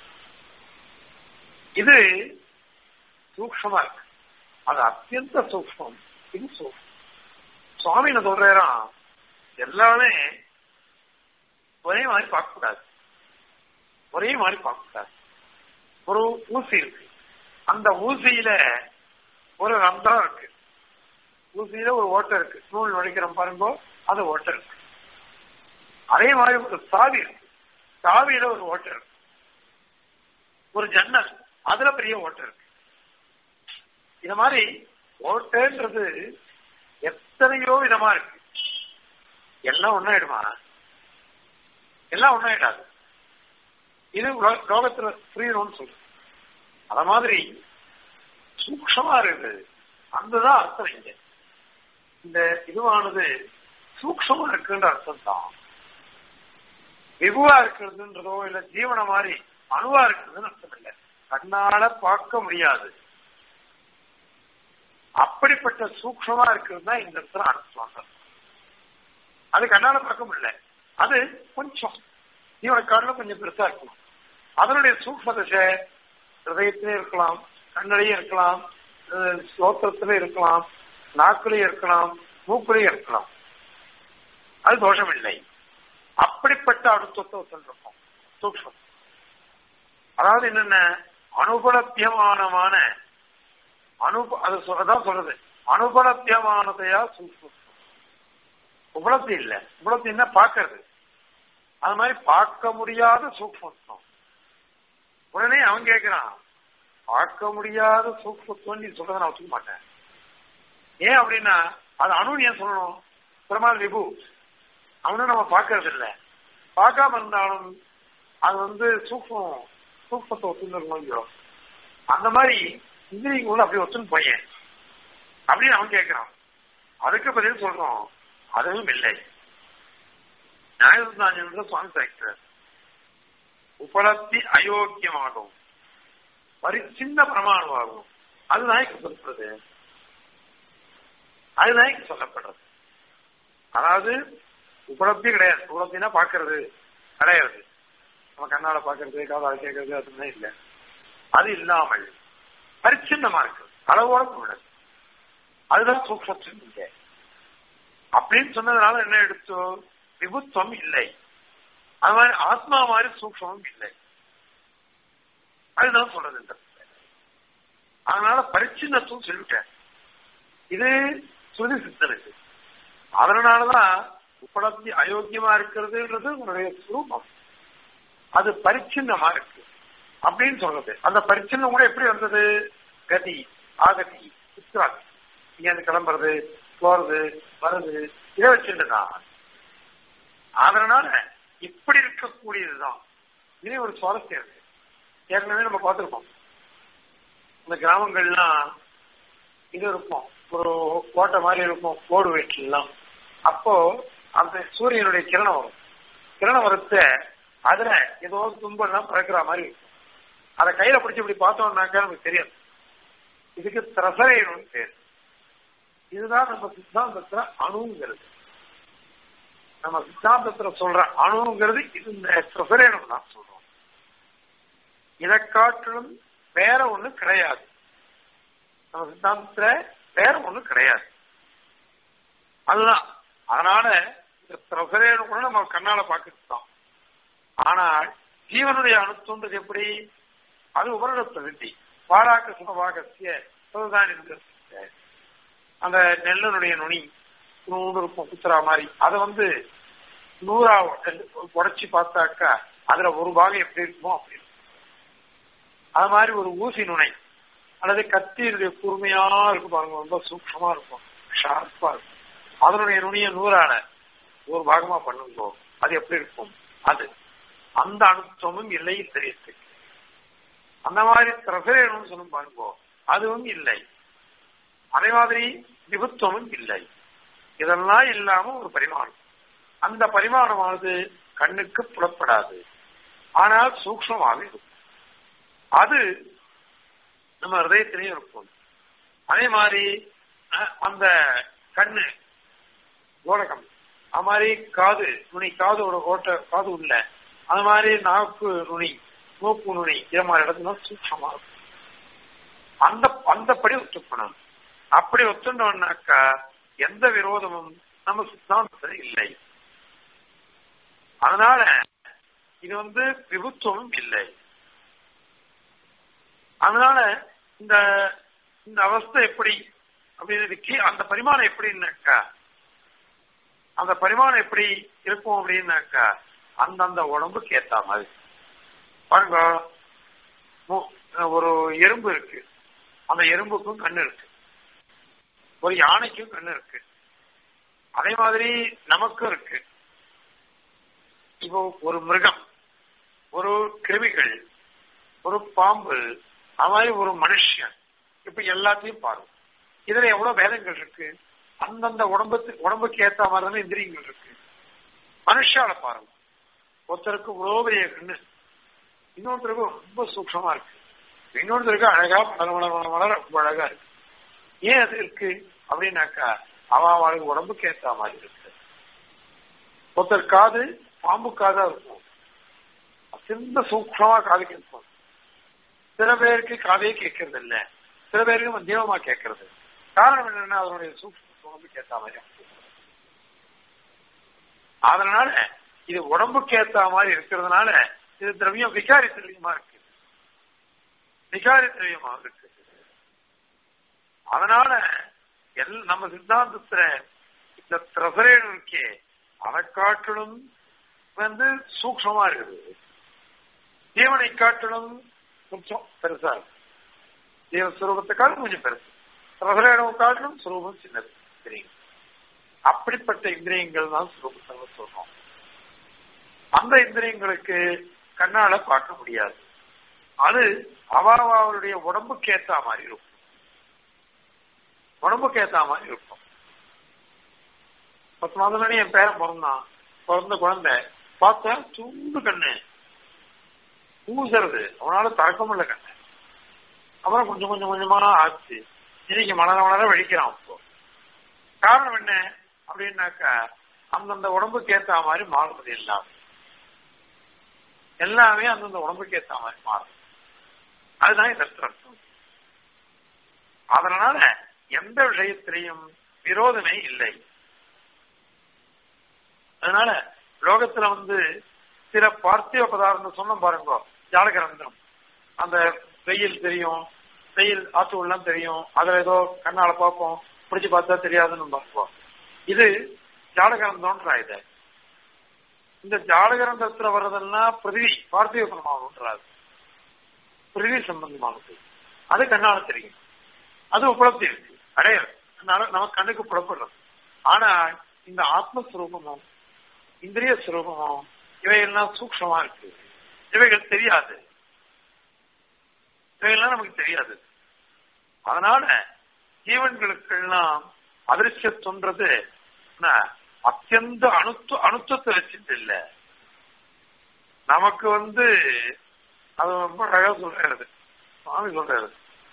இது சூக்ஷமா இருக்கு அது அத்தியந்த சூக்மம் இது சூக்மம் சுவாமி என்ன சொல்றாராம் எல்லாமே ஒரே மாதிரி பார்க்க கூடாது ஒரே மாதிரி பார்க்க கூடாது ஒரு ஊசி இருக்கு அந்த ஊசியில ஒரு ரந்தம் இருக்கு ஊசியில ஒரு ஓட்டை இருக்கு நூல் நுழைக்கிறோம் பாருங்க அது ஓட்டை இருக்கு அதே மாதிரி ஒரு சாவி இருக்கு சாவியில ஒரு ஓட்டை இருக்கு ஒரு ஜன்னல் அதுல பெரிய ஓட்டை இருக்கு இந்த மாதிரி ஓட்டைன்றது எத்தனையோ விதமா இருக்கு எல்லாம் ஒன்னாயிடுமா எல்லாம் ஒன்னாயிடாது இது உலக- லோகத்துல புரியணும்னு சொல்றது அத மாதிரி சூக்ஷமா இருக்குது அந்ததான் அர்த்தம் இங்க இந்த இதுவானது சூக்ஷமா இருக்குன்ற அர்த்தம் தான் வெகுவா இருக்கிறதுன்றதோ இல்ல ஜீவன மாதிரி அணுவா இருக்கிறதுன்னு அர்த்தம் இல்லை கண்ணால பார்க்க முடியாது அப்படிப்பட்ட சூக்ஷமா இருக்கிறது தான் இந்த இடத்துல அர்த்தம் அது கண்ணால பார்க்க முடியல அது கொஞ்சம் ஜீவன காரணம் கொஞ்சம் பெருசா இருக்கணும் அதனுடைய சூக்ம தசை ஹிருதயத்திலே இருக்கலாம் கண்ணிலேயே இருக்கலாம் அஹ் ஸ்லோத்திரத்திலே இருக்கலாம் நாக்கிலேயே இருக்கலாம் மூக்கிலேயே இருக்கலாம் அது தோஷம் இல்லை அப்படிப்பட்ட அனுத்துவத்தை சொல்றோம் சூக்மம் அதாவது என்னென்ன அனுபலத்தியமானமான அனு அது சொல்றதான் சொல்றது அனுபலத்தியமானதையா சூக்மம் உபலப்தி இல்ல உபலப்தி என்ன பார்க்கறது அது மாதிரி பார்க்க முடியாத சூக்மத்துவம் உடனே அவன் கேட்கிறான் பார்க்க முடியாத சூக்மத்துவம் நீ சொல்றத நான் ஒத்துக்க மாட்டேன் ஏன் அப்படின்னா அது அணு ஏன் சொல்லணும் பிரமாத விபு அவனும் நம்ம பார்க்கறது இல்ல பார்க்காம இருந்தாலும் அது வந்து சூக்மம் சூக்மத்தை ஒத்துன்னு இல்லையோ அந்த மாதிரி இந்திரியங்களோட அப்படி ஒத்துன்னு போயேன் அப்படின்னு அவன் கேட்கிறான் அதுக்கு பதில் சொல்றோம் அதுவும் இல்லை நியாயசுந்தாஞ்சன் சுவாமி சாய்க்கிறார் உபலப்தி அயோக்கியமாகும் பரிச்சின்ன பிரமாணமாகும் அதுதான் இங்க சொல்றது அதுதான் இங்க சொல்லப்படுறது அதாவது உபலப்தி கிடையாது உபலப்தினா பாக்குறது கிடையாது நம்ம கண்ணால பாக்குறது காதால கேட்கறது அதுதான் இல்லை அது இல்லாமல் பரிச்சின்னமா இருக்கு அளவோட உள்ளது அதுதான் சூக்ஷத்தின் இல்லை அப்படின்னு சொன்னதுனால என்ன எடுத்தோ விபுத்துவம் இல்லை அது மாதிரி ஆத்மா மாதிரி சூக்ஷமும் இல்லை அதுதான் சொல்றது இந்த இடத்துல. அதனால பரிச்சின்னத்துவம் சொல்லிட்டேன் இது சுருதி சித்தருக்கு அதனாலதான் உபலப்தி அயோக்கியமா இருக்கிறதுன்றது உன்னுடைய சுரூபம் அது பரிச்சின்னமா இருக்கு அப்படின்னு சொல்றது அந்த பரிச்சின்னம் கூட எப்படி வந்தது கதி ஆகதி உத்ராதி இங்க இருந்து கிளம்புறது போறது வருது இதை வச்சுட்டுதான் அதனால இப்படி இருக்கக்கூடியதுதான் இதே ஒரு சுவாரஸ்யம் இருக்கு ஏற்கனவே நம்ம பார்த்திருக்கோம் இந்த கிராமங்கள்லாம் இது இருக்கும் ஒரு கோட்டை மாதிரி இருக்கும் ஓடு வீட்டுலாம் அப்போ அந்த சூரியனுடைய கிரணம் வரும் கிரணம் வரத்த அதுல ஏதோ தும்பெல்லாம் பறக்கிற மாதிரி இருக்கும் அதை கையில பிடிச்சி இப்படி பார்த்தோம்னாக்கா நமக்கு தெரியாது இதுக்கு திரசரையணும்னு பேர் இதுதான் நம்ம சித்தாந்தத்துல அணுங்கிறது நம்ம சித்தாந்தத்துல சொல்ற அணுங்கிறது இது இந்த திரசரேனம் தான் சொல்றோம் இதை காட்டிலும் வேற ஒண்ணு கிடையாது நம்ம சித்தாந்தத்துல வேற ஒண்ணு கிடையாது அதுதான் அதனால இந்த திரசரேனம் கூட நம்ம கண்ணால பார்த்துட்டோம் ஆனால் ஜீவனுடைய அணுத்துன்றது எப்படி அது உபரிடத்தை விட்டி பாராக்க சுகபாகசிய அதுதான் இருக்கிறது அந்த நெல்லனுடைய நுனி நூறு இருக்கும் குத்துறா மாதிரி அதை வந்து நூறா உடைச்சு பார்த்தாக்கா அதுல ஒரு பாகம் எப்படி இருக்குமோ அப்படி இருக்கும் அது மாதிரி ஒரு ஊசி நுனை அல்லது கத்தியினுடைய கூர்மையா இருக்கும் பாருங்க ரொம்ப சூக்ஷமா இருக்கும் ஷார்ப்பா இருக்கும் அதனுடைய நுனிய நூறான ஒரு பாகமா பண்ணுங்கோ அது எப்படி இருக்கும் அது அந்த அனுத்துவமும் இல்லை தெரியத்துக்கு அந்த மாதிரி திரசரேனும் சொல்லும் பாருங்கோ அதுவும் இல்லை அதே மாதிரி விபுத்துவமும் இல்லை இதெல்லாம் இல்லாம ஒரு பரிமாணம் அந்த பரிமாணமானது கண்ணுக்கு புலப்படாது ஆனால் சூக்ஷமாக இருக்கும் அது நம்ம ஹிருதயத்திலையும் இருக்கும் அதே மாதிரி அஹ், அந்த கண்ணு கோடகம் அது மாதிரி காது நுனி காதோட ஓட்ட காது உள்ள அது மாதிரி நாக்கு நுனி மூக்கு நுனி இது மாதிரி இடத்துல சூக்ஷமா இருக்கும் அந்த அந்தப்படி ஒத்துக்கணும் அப்படி ஒத்துண்டோம்னாக்கா எந்த விரோதமும் நம்ம சித்தாந்தத்தில் இல்லை அதனால இது வந்து விபுத்துவமும் இல்லை அதனால இந்த இந்த அவஸ்தை எப்படி அப்படின்னு அந்த பரிமாணம் எப்படின்னாக்கா அந்த பரிமாணம் எப்படி இருக்கும் அப்படின்னாக்கா அந்தந்த உடம்புக்கு ஏத்த மாதிரி பாருங்க ஒரு எறும்பு இருக்கு அந்த எறும்புக்கும் கண்ணு இருக்கு ஒரு யானைக்கும் கண்ணு இருக்கு அதே மாதிரி நமக்கும் இருக்கு இப்போ ஒரு மிருகம் ஒரு கிருமிகள் ஒரு பாம்பு அது மாதிரி ஒரு மனுஷன் இப்ப எல்லாத்தையும் பாருங்க இதுல எவ்வளவு வேதங்கள் இருக்கு அந்தந்த உடம்புக்கு உடம்புக்கு ஏத்த மாதிரி தானே இந்திரியங்கள் இருக்கு மனுஷால பாருங்க ஒருத்தருக்கு இவ்வளோ பெரிய கண்ணு இன்னொருத்தருக்கு ரொம்ப சூக்ஷமா இருக்கு இன்னொருத்தருக்கு அழகா வளர வளர வளர வளர ரொம்ப அழகா இருக்கு ஏன் அது இருக்கு அப்படின்னாக்கா அவ அவளுக்கு உடம்புக்கு ஏத்த மாதிரி இருக்கு ஒருத்தர் காது பாம்பு காதா இருக்கும் சிந்த சூக்ஷமா காது கேட்கும் சில பேருக்கு காதே கேட்கறது இல்ல சில பேருக்கு மத்தியமா கேட்கறது காரணம் என்னன்னா அதனுடைய சூக்ஷ்ம உடம்புக்கு ஏத்த மாதிரி அதனால இது உடம்புக்கு ஏத்த மாதிரி இருக்கிறதுனால இது திரவியம் விகாரி திரவியமா இருக்கு விகாரி திரவியமா இருக்கு அதனால எல் நம்ம சித்தாந்தத்துல இந்த திரசரேன் இருக்கே அதை காட்டிலும் வந்து சூக்ஷமா இருக்குது ஜீவனை காட்டிலும் கொஞ்சம் பெருசா இருக்கு ஜீவ சுரூபத்தை காட்டிலும் கொஞ்சம் பெருசு திரசரேனம் காட்டிலும் சுரூபம் சின்னது தெரியும் அப்படிப்பட்ட இந்திரியங்கள் தான் சுரூபத்தை சொல்றோம் அந்த இந்திரியங்களுக்கு கண்ணால பார்க்க முடியாது அது அவாவாவுடைய உடம்புக்கு ஏத்த மாதிரி இருக்கும் உடம்புக்கு ஏத்த மாதிரி இருக்கும் பத்து மாதம் மணி என் பேரன் பிறந்தான் பிறந்த குழந்தை பார்த்தா சூண்டு கண்ணு பூசறது அவனால திறக்க முடியல கண்ணு அப்புறம் கொஞ்சம் கொஞ்சம் கொஞ்சமா ஆச்சு இன்னைக்கு மலர மலர வெடிக்கிறான் இப்போ காரணம் என்ன அப்படின்னாக்கா அந்தந்த உடம்புக்கு ஏத்த மாதிரி மாறுறது எல்லாமே எல்லாமே அந்தந்த உடம்புக்கு ஏத்த மாதிரி மாறும் அதுதான் இதற்கு அர்த்தம் அதனால எந்த விஷயத்திலையும் விரோதமே இல்லை அதனால லோகத்துல வந்து சில பார்த்திவ பதார்த்தம் சொன்ன பாருங்க ஜாலகிரந்தம் அந்த வெயில் தெரியும் வெயில் ஆற்று உள்ளம் தெரியும் அதுல ஏதோ கண்ணால பார்ப்போம் பிடிச்சு பார்த்தா தெரியாதுன்னு பார்ப்போம் இது ஜாலகிரந்தம்ன்றா இத இந்த ஜாலகிரந்தத்துல வர்றதெல்லாம் பிருதிவி பார்த்திவ பிரமாணம்ன்றாது பிருதிவி சம்பந்தமானது அது கண்ணால தெரியும் அது உபலப்தி இருக்கு அடையாது நமக்கு கண்ணுக்கு புலப்படுறது ஆனா இந்த ஆத்மஸ்வரூபமும் இந்திரிய சுரூபமும் இவைகள்லாம் சூக்ஷமா இருக்கு இவைகள் தெரியாது இவைகள்லாம் நமக்கு தெரியாது அதனால ஜீவன்களுக்கெல்லாம் அதிர்ஷ்டத்துன்றது அத்தியந்த அணுத்து அணுத்தத்தை வச்சுட்டு இல்ல நமக்கு வந்து அது ரொம்ப அழகா சொல்றது சுவாமி சொல்றாரு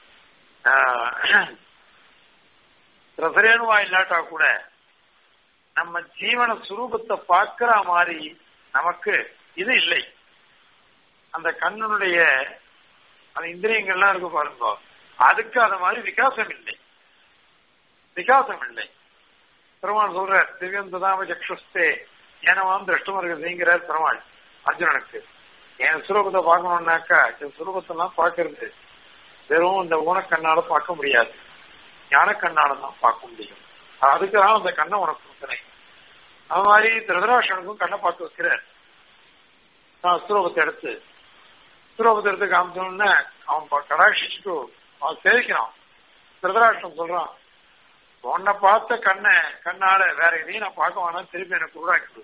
ரசரேணுவா இல்லாட்டா கூட நம்ம ஜீவன சுரூபத்தை பார்க்கிற மாதிரி நமக்கு இது இல்லை அந்த கண்ணனுடைய அந்த இந்திரியங்கள்லாம் இருக்கு பாருங்க அதுக்கு அது மாதிரி விகாசம் இல்லை விகாசம் இல்லை பெருமாள் சொல்ற திவ்யந்ததாம சக்ஷுஸ்தே ஏனவாம் திருஷ்டமர்கதைங்கிறார் பெருமாள் அர்ஜுனனுக்கு என் சுரூபத்தை பார்க்கணும்னாக்கா என் சுரூபத்தெல்லாம் பார்க்கறது வெறும் இந்த ஊனக்கண்ணால பார்க்க முடியாது ஞானக்கண்ணால தான் பார்க்க முடியும் அதுக்குதான் அந்த கண்ணை உனக்கு கொடுக்குறேன் அது மாதிரி திருதராஷனுக்கும் கண்ணை பார்த்து வைக்கிறார் நான் சுரூபத்தை எடுத்து சுரூபத்தை எடுத்து காமிச்சோம்னா அவன் கடாட்சிச்சுட்டு அவன் சேவிக்கிறான் திருதராஷ்டிரம் சொல்றான் உன்னை பார்த்த கண்ணை கண்ணால வேற எதையும் நான் பார்க்க வேணாம் திருப்பி எனக்கு உருவாக்கிடு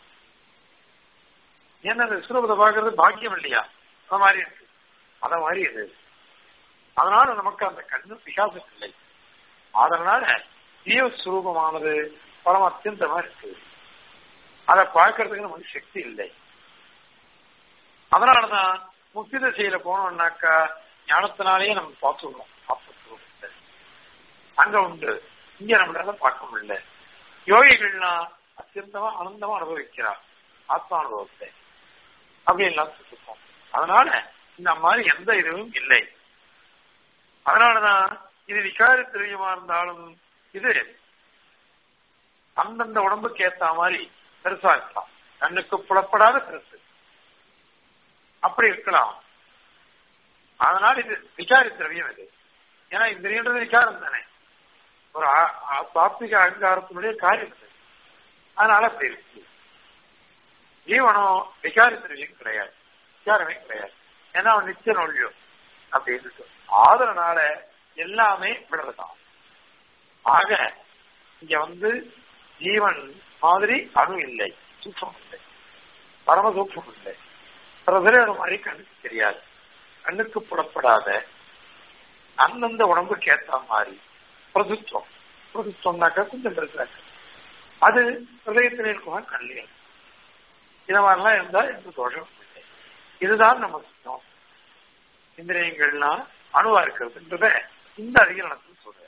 ஏன்னா இந்த சுரூபத்தை பார்க்கறது பாக்கியம் இல்லையா அந்த மாதிரி இருக்கு அத மாதிரி இது அதனால நமக்கு அந்த கண்ணு விகாசம் இல்லை அதனால ஜீவஸ்வரூபமானது பரம அத்தியந்தமா இருக்கு அதை பார்க்கறதுக்கு நமக்கு சக்தி இல்லை அதனாலதான் முக்தி திசையில போனோம்னாக்கா ஞானத்தினாலேயே நம்ம பார்த்துடணும் ஆத்மஸ்வரூபத்தை அங்க உண்டு இங்க நம்மளால பார்க்க முடியல யோகிகள்னா அத்தியந்தமா ஆனந்தமா அனுபவிக்கிறார் ஆத்மானுபவத்தை அப்படி எல்லாம் சொல்லிருக்கோம் அதனால இந்த மாதிரி எந்த இதுவும் இல்லை அதனாலதான் இது விகார திரவியமா இருந்தாலும் இது அந்தந்த உடம்புக்கு ஏத்த மாதிரி பெருசா இருக்கலாம் கண்ணுக்கு புலப்படாத பெருசு அப்படி இருக்கலாம் அதனால இது விகாரி திரவியம் இது ஏன்னா இந்திரியன்றது விகாரம் தானே ஒரு சாத்விக அகங்காரத்தினுடைய காரியம் அது அதனால அப்படி இருக்கு ஜீவனம் விகாரி திரவியம் கிடையாது விகாரமே கிடையாது ஏன்னா அவன் நிச்சயம் ஒழியோ அப்படின்னு ஆதரனால எல்லாமே விடுறதுதான் ஆக இங்க வந்து ஜீவன் மாதிரி அணு இல்லை சூக்ஷம் இல்லை பரம சூக்ஷம் இல்லை பிரதரேன மாதிரி கண்ணுக்கு தெரியாது கண்ணுக்கு புலப்படாத அந்தந்த உடம்புக்கு ஏற்ற மாதிரி பிரதுத்துவம் பிரதுத்துவம்னாக்கா கொஞ்சம் இருக்கிறாங்க அது ஹிருதயத்தில் இருக்குமா கண்ணில் இத மாதிரிலாம் இருந்தா எந்த தோஷம் இல்லை இதுதான் நம்ம சொன்னோம் இந்திரியங்கள்லாம் அணுவா இருக்கிறதுன்றத இந்த அதிகரணத்தில் சொல்றேன்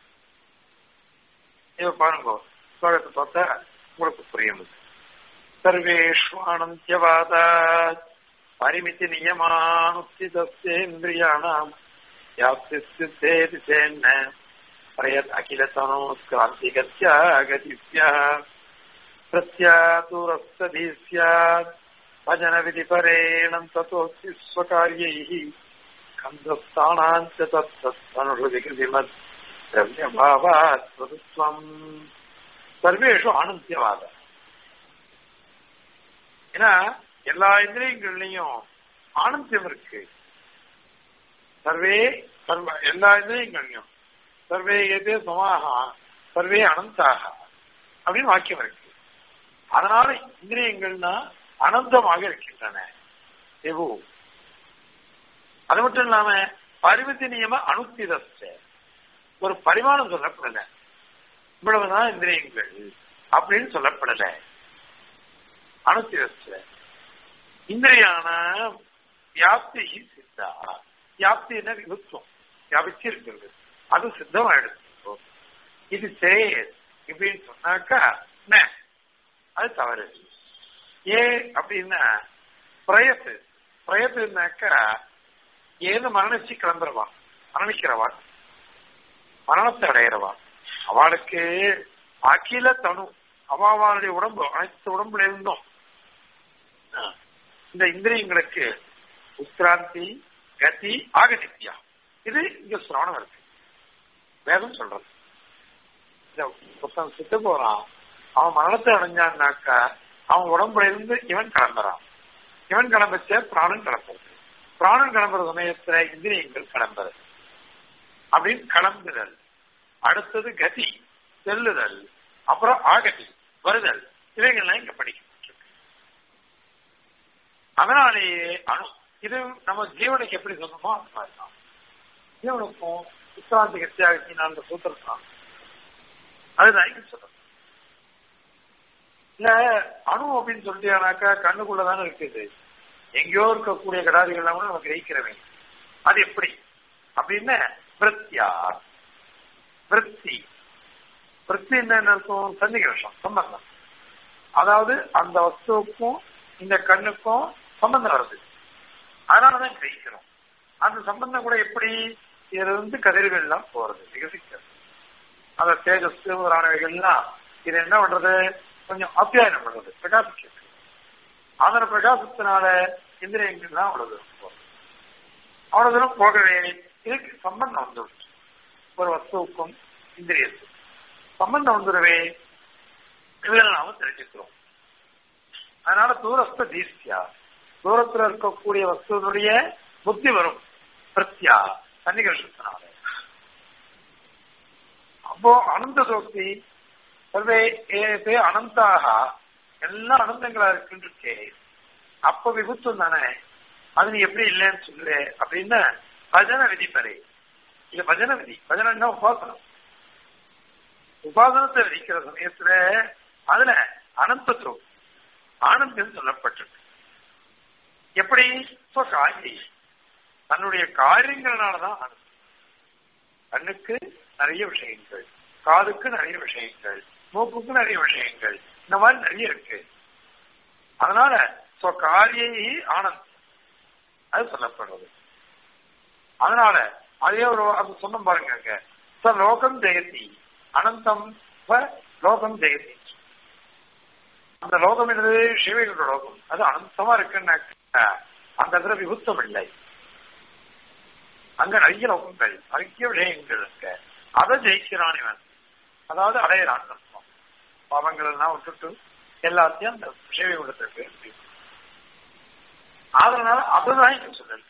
இப்ப பாருங்க ஸ்லோகத்தை பார்த்தா உங்களுக்கு புரியும் சர்வேஷ்வானந்தியவாத பரிமிதி நியமானுத்திதேந்திரியாணாம் யாப்திஸ்தேதி சேன்ன பிரயத் அகிலதனோஸ்கிராந்திகத்யா கதித்யா प्रत्यातुरस्तधी स्यात् भजनविधिपरेणम् ततोऽस्ति स्वकार्यैः कन्दस्थानाम् च तत्तत्सनुहृदिकृतिमत् द्रव्यभावात् प्रभुत्वम् சர்வேஷு ஆனந்தியவாத ஏன்னா எல்லா இந்திரியங்கள்லையும் ஆனந்தியம் இருக்கு சர்வே சர்வ எல்லா இந்திரியங்கள்லையும் சர்வே எதே சமாக சர்வே அனந்தாக அப்படின்னு வாக்கியம் இருக்கு அதனால இந்திரியங்கள்னா அனந்தமாக இருக்கின்றன எவு அது மட்டும் இல்லாம பரிமிதி நியம அனுத்திதஸ்ட ஒரு பரிமாணம் சொல்லப்படல இவ்வளவுதான் இந்திரியங்கள் அப்படின்னு சொல்லப்படல அனுத்திதஸ்ட இந்திரியான வியாப்தி சித்தா வியாப்தின விபத்துவம் வியாபிச்சு இருக்கிறது அது சித்தமாயிடுச்சு இது சேர் இப்படின்னு சொன்னாக்கா என்ன அது தவறு ஏன் அப்படின்னா பிரயத்து பிரயத்துனாக்கா ஏது மரணிச்சு கிளம்புறவா மரணிக்கிறவா மரணத்தை அடையிறவா அவளுக்கு அகில தனு அவாவாளுடைய உடம்பு அனைத்து உடம்புல இருந்தும் இந்த இந்திரியங்களுக்கு உத்கிராந்தி கதி ஆகநித்தியா இது இங்க சிரவணம் இருக்கு வேதம் சொல்றது இந்த புத்தகம் சுத்து போறான் அவன் மரணத்தை அடைஞ்சான்னாக்கா அவன் உடம்புல இருந்து இவன் கிளம்புறான் இவன் கிளம்பச்ச பிராணன் கிளம்புறது பிராணன் கிளம்புற சமயத்துல இந்திரியங்கள் கிளம்புறது அப்படின்னு கிளம்புதல் அடுத்தது கதி செல்லுதல் அப்புறம் ஆகதி வருதல் இவைகள்லாம் இங்க படிக்கப்பட்டிருக்கு அதனாலேயே அணு இது நம்ம ஜீவனுக்கு எப்படி சொல்லணுமோ அந்த மாதிரி தான் ஜீவனுக்கும் உத்தாந்தி கத்தியாகி நான் அந்த சூத்திரம் அதுதான் இங்க சொல்றேன் இல்ல அணு அப்படின்னு சொல்லிட்டானாக்கா கண்ணுக்குள்ளதானே இருக்குது எங்கேயோ இருக்கக்கூடிய கடாதிகள்லாம் கூட நமக்கு கிரகிக்கிறவங்க அது எப்படி அப்படின்னு விருத்தியா விருத்தி விருத்தி என்ன அர்த்தம் சன்னிகிரஷம் சம்பந்தம் அதாவது அந்த வஸ்துவுக்கும் இந்த கண்ணுக்கும் சம்பந்தம் வருது அதனாலதான் கிரகிக்கிறோம் அந்த சம்பந்தம் கூட எப்படி இதுல இருந்து கதிர்கள் எல்லாம் போறது விகசிக்கிறது அந்த தேஜஸ் முதலானவைகள்லாம் இது என்ன பண்றது கொஞ்சம் அத்தியாயம் பண்றது பிரகாசிக்கிறது அதன பிரகாசத்தினால இந்திரியங்கள்லாம் அவ்வளவு தூரம் போறது அவ்வளவு தூரம் போகவே இதுக்கு சம்பந்தம் வந்துடுச்சு ஒரு வஸ்துவுக்கும் இந்திரியத்துக்கும் சம்பந்தம் வந்துடவே இவைகள் நாம தெரிஞ்சுக்கிறோம் அதனால தூரஸ்த தீர்த்தியா தூரத்துல இருக்கக்கூடிய வஸ்துவனுடைய புத்தி வரும் பிரத்யா சன்னிகர்ஷத்தினால அப்போ அனந்த சோக்தி சர்வே ஏதே அனந்தாக எல்லாம் அனந்தங்களா இருக்குன்னு அப்ப விபுத்தம் தானே அது நீ எப்படி இல்லைன்னு சொல்லு அப்படின்னு பஜன விதிப்பறை இது பஜன விதி பஜனா உபாசனம் உபாசனத்தை விதிக்கிற சமயத்துல அதுல அனந்தத்துவம் ஆனந்தம் சொல்லப்பட்டிருக்கு எப்படி காரி தன்னுடைய காரியங்களாலதான் ஆனந்தம் கண்ணுக்கு நிறைய விஷயங்கள் காதுக்கு நிறைய விஷயங்கள் மூக்குக்கு நிறைய விஷயங்கள் இந்த மாதிரி நிறைய இருக்கு அதனால காரியை ஆனந்த் அது சொல்லப்படுறது அதனால அதே ஒரு அது சொன்ன பாருங்க ச லோகம் ஜெயதி அனந்தம் லோகம் ஜெயதி அந்த லோகம் என்பது சிவைகளோட லோகம் அது அனந்தமா இருக்குன்னு அந்த இடத்துல விபுத்தம் இல்லை அங்க நிறைய லோகங்கள் நிறைய விடயங்கள் இருக்கு அதை ஜெயிக்கிறான் இவன் அதாவது அடையிறான் அர்த்தம் பாவங்கள் எல்லாம் விட்டுட்டு எல்லாத்தையும் அந்த சேவை கொடுத்துருக்கு அதனால அதுதான் இங்க சொல்லல்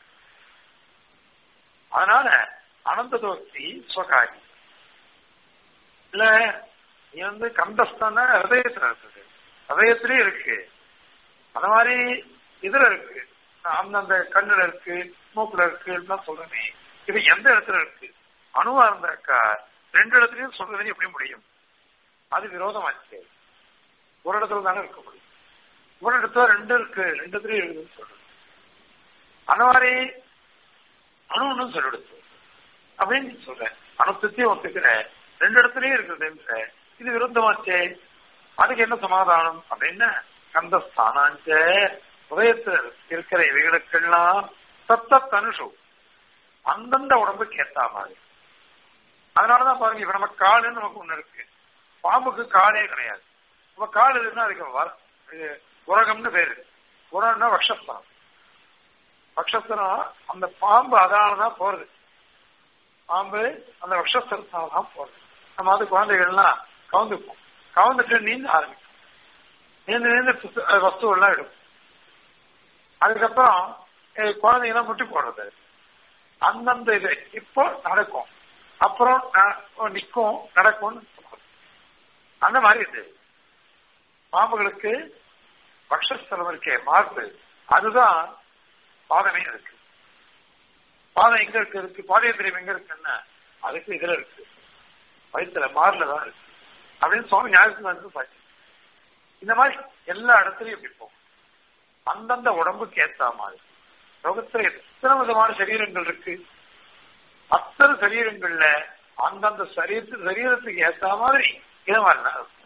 அதனால அனந்த தோக்தி சுவகாரி இல்ல நீ வந்து கந்தஸ்தான ஹதயத்துல இருக்குது ஹதயத்திலே இருக்கு அந்த மாதிரி இதுல இருக்கு அந்தந்த கண்ணுல இருக்கு மூக்குல இருக்கு சொல்றேனே இது எந்த இடத்துல இருக்கு அணுவா இருந்தாக்கா ரெண்டு இடத்துலயும் சொல்றது எப்படி முடியும் அது விரோதமாச்சு ஒரு இடத்துல தானே இருக்க முடியும் ஒரு இடத்துல ரெண்டு இருக்கு ரெண்டு இடத்துலயும் இருக்குதுன்னு சொல்றது அந்த மாதிரி அணுன்னு சொல்லிடுச்சு அப்படின்னு சொல்றேன் அணுத்தையும் ஒத்துக்கிற ரெண்டு இடத்துலயும் இருக்குது இது விருத்தமாச்சே அதுக்கு என்ன சமாதானம் அப்படின்னா கந்தஸ்தானாஞ்ச உதயத்தில் இருக்கிற இவைகளுக்கெல்லாம் சத்த தனுஷு அந்தந்த உடம்புக்கு ஏத்தா மாதிரி அதனாலதான் பாருங்க இப்ப நம்ம காலுன்னு நமக்கு ஒண்ணு இருக்கு பாம்புக்கு காலே கிடையாது நம்ம கால் இருக்குன்னா அதுக்கு வர உரகம்னு பேரு உரம்னா வக்ஷஸ்தனம் வக்ஷஸ்தனம் அந்த பாம்பு அதனாலதான் போறது பாம்பு அந்த வக்ஷஸ்தனத்தால தான் போறது நம்ம அது குழந்தைகள்லாம் கவுந்துப்போம் கவுந்துட்டு நீந்து ஆரம்பிக்கும் நீந்து நீந்து வஸ்து எல்லாம் எடுக்கும் அதுக்கப்புறம் குழந்தைங்கலாம் முட்டி போடுறது அந்தந்த இது இப்போ நடக்கும் அப்புறம் நிற்கும் நடக்கும்னு அந்த மாதிரி இது பாம்புகளுக்கு பக்ஷஸ்தலம் இருக்கே மார்பு அதுதான் பாதமே இருக்கு பாதம் எங்க இருக்கு இருக்கு பாதயந்திரியம் எங்க இருக்குன்னா அதுக்கு இதுல இருக்கு வயிற்றுல மார்ல தான் இருக்கு அப்படின்னு சுவாமி ஞாயிற்று பாச்சு இந்த மாதிரி எல்லா இடத்துலயும் இப்படி போகும் அந்தந்த உடம்புக்கு ஏத்த மாதிரி லோகத்துல எத்தனை விதமான சரீரங்கள் இருக்கு அத்தனை சரீரங்கள்ல அந்தந்த சரீரத்து சரீரத்துக்கு ஏத்த மாதிரி இது மாதிரிதான் இருக்கும்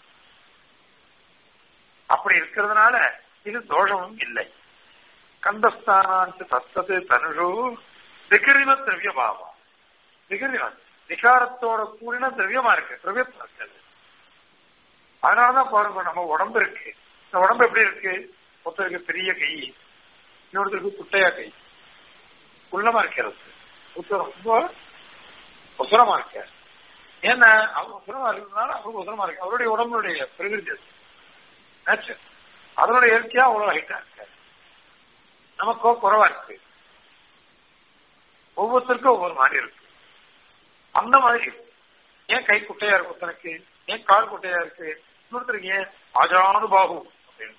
அப்படி இருக்கிறதுனால இது தோஷமும் இல்லை கந்தஸ்தானாந்து தத்தது தனுஷு விகிரும திரவிய பாவம் விகிருமம் விகாரத்தோட கூடின திரவியமா இருக்கு திரவியமா இருக்கு அதனாலதான் பாருங்க நம்ம உடம்பு இருக்கு இந்த உடம்பு எப்படி இருக்கு ஒருத்தருக்கு பெரிய கை இன்னொருத்தருக்கு குட்டையா கை உள்ளமா இருக்கிறது ஒருத்தர் ரொம்ப உசரமா இருக்க ஏன்னா அவங்க உசரமா இருக்கிறதுனால அவங்க உசரமா இருக்கு அவருடைய உடம்புடைய பிரகிருதி நேச்சர் அதனுடைய இயற்கையா அவ்வளவு ஹைட்டா இருக்கு நமக்கோ குறைவா இருக்கு ஒவ்வொருத்தருக்கும் ஒவ்வொரு மாதிரி இருக்கு அந்த மாதிரி இருக்கு ஏன் கை குட்டையா இருக்கு ஒருத்தனுக்கு ஏன் கால் குட்டையா இருக்கு இன்னொருத்தருக்கு ஏன் ஆஜானு பாகு அப்படின்னு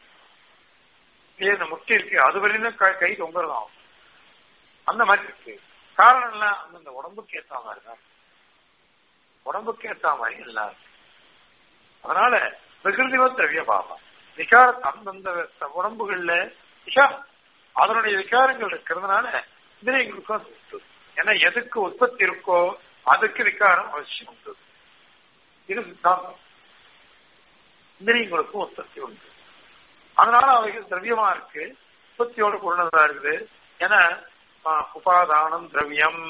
ஏன் இந்த முட்டி இருக்கு அது வரையிலும் கை தொங்குறதாம் அந்த மாதிரி இருக்கு காரணம் எல்லாம் அந்தந்த உடம்புக்கு ஏத்த மாதிரி தான் உடம்புக்கு ஏத்த மாதிரி எல்லாம் இருக்கு அதனால பிரகிருதிவ திரவிய பாவம் விகார அந்தந்த உடம்புகள்ல விகாரம் அதனுடைய விகாரங்கள் இருக்கிறதுனால இந்திரியங்களுக்கும் அது உண்டு ஏன்னா எதுக்கு உற்பத்தி இருக்கோ அதுக்கு விகாரம் அவசியம் உண்டு இது சித்தாந்தம் இந்திரியங்களுக்கும் உற்பத்தி உண்டு அதனால அவைகள் திரவியமா இருக்கு உற்பத்தியோட கூடதா இருக்குது ஏன்னா உபாதானம் திரவியம்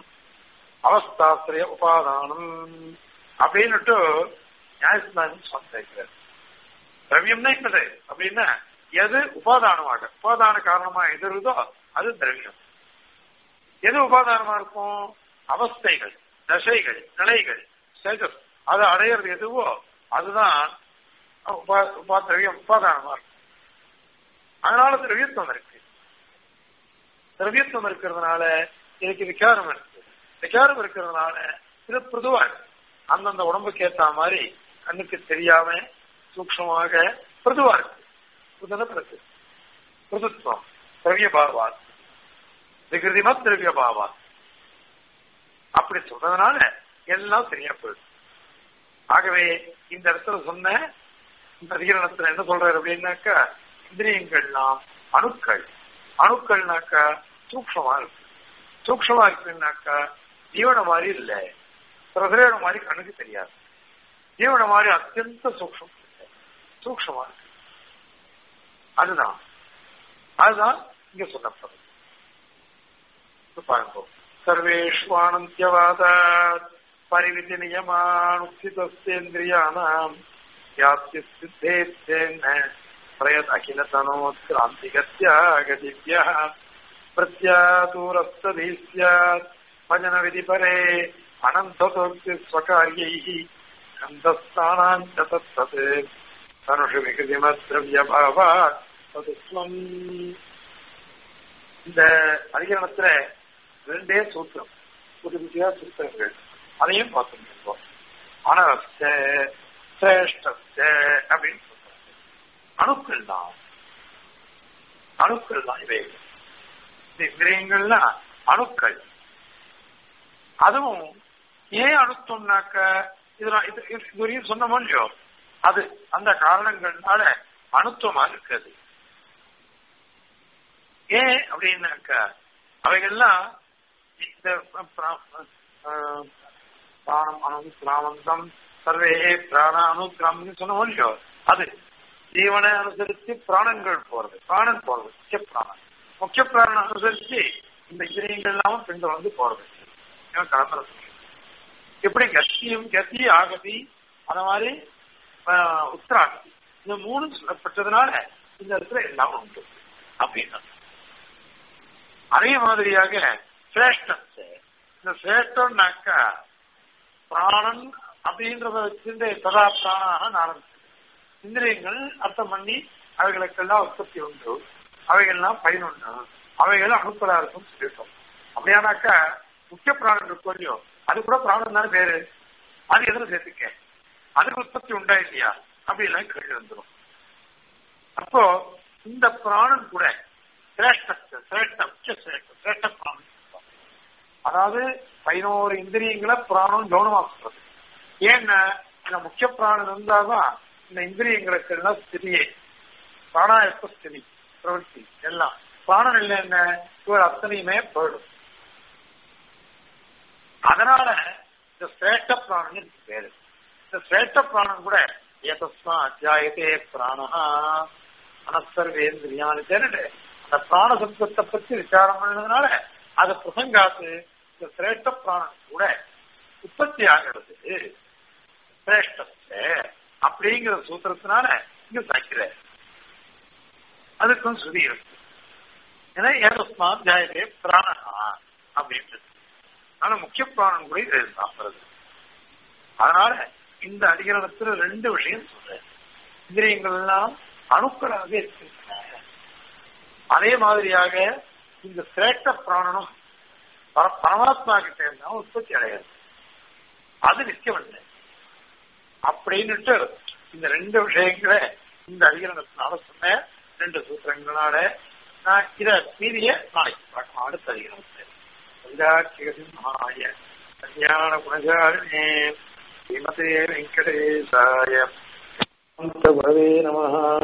அவஸ்தாசிரிய உபாதானம் அப்படின்னுட்டு நியாயசிந்தானம் சொல்லிருக்கிறார் திரவியம்னா என்னது அப்படின்னா எது உபாதானமாக உபாதான காரணமா எது இருக்குதோ அது திரவியம் எது உபாதானமா இருக்கும் அவஸ்தைகள் தசைகள் நிலைகள் ஸ்டேட்டஸ் அதை அடையிறது எதுவோ அதுதான் உபா உபா திரவியம் உபாதானமா இருக்கும் அதனால திரவியத்துவம் இருக்கு திரவியத்துவம் இருக்கிறதுனால இதுக்கு விகாரம் இருக்கு விகாரம் இருக்கிறதுனால இது பொதுவா அந்தந்த உடம்புக்கு ஏத்த மாதிரி கண்ணுக்கு தெரியாம சூக்ஷமாக பிரதுவா இருக்கு புதனப்பிரத்து பிரதுத்வம் திரவிய பாவாத் விகிருதிமத் திரவிய பாவாத் அப்படி சொல்றதுனால எல்லாம் சரியா போயிடும் ஆகவே இந்த இடத்துல சொன்ன இந்த அதிகரணத்துல என்ன சொல்றாரு அப்படின்னாக்கா இந்திரியங்கள்லாம் அணுக்கள் அணுக்கள்னாக்கா சூக்ஷமா இருக்கு சூக்ஷமா இருக்குன்னாக்கா ஜீவன மாதிரி இல்ல பிரசரேட மாதிரி கண்ணுக்கு தெரியாது ஜீவன மாதிரி அத்தியந்த சூக்ஷம் சூக்ஷமா இருக்கு அதுதான் அதுதான் இங்க சொல்லப்படுது பாருங்க சர்வேஷ்வானந்தியவாதாத் பரிவிதி நியமானுசிதேந்திரியானாம் யாப்தி சித்தேத்தேன பிரயத் அகில தனோத்கிராந்திகத்யா கதிவ்யா பிரத்யாதூரஸ்ததி ஸ்யாத் பஜன விதி பரே அனந்தோக்தி ஸ்வகாரியை கந்தஸ்தானாந்த தத் தனுஷு விகிருதிமத்ரவியபாவா ததுஸ்வம் இந்த அதிகரணத்துல ரெண்டே சூத்திரம் புது புதியா சூத்திரங்கள் அதையும் பார்த்துருக்கோம் அனரஸ்த சிரேஷ்டஸ்த அப்படின்னு சொல்றாங்க அணுக்கள் தான் அணுக்கள் தான் இவை இந்த இந்திரியங்கள்னா அணுக்கள் அதுவும் ஏன் அணுத்தோம்னாக்க இதுல இது இதுவரையும் சொன்னோமோ இல்லையோ அது அந்த காரணங்கள்னால அணுத்துவமா இருக்குது ஏன் அப்படின்னாக்க அவைகள்லாம் இந்த பிராணம் அணு பிராமந்தம் சர்வே பிராண அணுகிராமம் சொன்னோம் இல்லையோ அது ஜீவனை அனுசரித்து பிராணங்கள் போறது பிராணன் போறது முக்கிய பிராணன் முக்கிய பிராணம் அனுசரிச்சு இந்த இந்திரியங்கள் எல்லாம் பின்னர் வந்து போறது கலந்துறது எப்படி கத்தியும் கத்தி ஆகதி அந்த மாதிரி உத்தராகதி இந்த மூணு சொல்லப்பட்டதுனால இந்த இடத்துல எல்லாம் உண்டு அப்படின்னா அதே மாதிரியாக சிரேஷ்டத்தை இந்த சிரேஷ்டம்னாக்கா பிராணன் அப்படின்றத வச்சிருந்த சதா பிராணாக நாரம் இந்திரியங்கள் அர்த்தம் பண்ணி அவைகளுக்கெல்லாம் உற்பத்தி உண்டு அவைகள்லாம் பயனுண்டு அவைகள் அணுக்களா இருக்கும் சொல்லிட்டோம் அப்படியானாக்கா முக்கிய பிராணம் இருக்கும் இல்லையோ அது கூட பிராணம் தானே பேரு அது எதுல சேர்த்துக்க அதுக்கு உற்பத்தி உண்டா இல்லையா அப்படிலாம் கேள்வி வந்துடும் அப்போ இந்த பிராணன் கூட சிரேஷ்ட சிரேஷ்டம் சிரேஷ்டம் சிரேஷ்ட பிராணம் அதாவது பதினோரு இந்திரியங்களை பிராணம் கவனமா சொல்றது ஏன்னா இந்த முக்கிய பிராணம் இருந்தாதான் இந்த இந்திரியங்களுக்கு எல்லாம் ஸ்திதியே பிராணாயத்த ஸ்திதி பிரவൃத்தி எல்லாம் பிராணம் இல்லை என்ன இவர் அத்தனையுமே போயிடும் அதனால இந்த சிரேஷ்ட பிராணம் பேரு இந்த சிரேஷ்ட பிராணம் கூட ஏதஸ்மா அத்தியாயத்தே பிராணா அனசர்வேந்திரியான்னு தெரியுது அந்த பிராண சப்தத்தை பத்தி விசாரம் பண்ணதுனால அது பிரசங்காத்து இந்த சிரேஷ்ட பிராணம் கூட உற்பத்தி ஆகிறது சிரேஷ்டத்தை அப்படிங்கிற சூத்திரத்தினால இங்க சாய்க்கிற அதுக்கும் சுதி இருக்கு ஏன்னா ஏதஸ்மா அத்தியாயத்தே பிராணா அப்படின்றது ஆனா முக்கிய பிராணம் கூட இது சாப்பிடுறது அதனால இந்த அதிகரணத்துல ரெண்டு விஷயம் சொல்றேன் இந்திரியங்கள் எல்லாம் அணுக்களாக இருக்கின்றன அதே மாதிரியாக இந்த சிரேஷ்ட பிராணனும் பரமாத்மா கிட்ட இருந்தா உற்பத்தி அடையாது அது நிச்சயம் இல்லை அப்படின்னுட்டு இந்த ரெண்டு விஷயங்களை இந்த அதிகரணத்தினால சொன்ன ரெண்டு சூத்திரங்களால நான் இத மீறிய நாளைக்கு பார்க்கலாம் அடுத்த அதிகரணத்தை சிம்ஹாய கல்யாண குணஜாரிணே ஸ்ரீமதே வெங்கடேசாய குரவே நம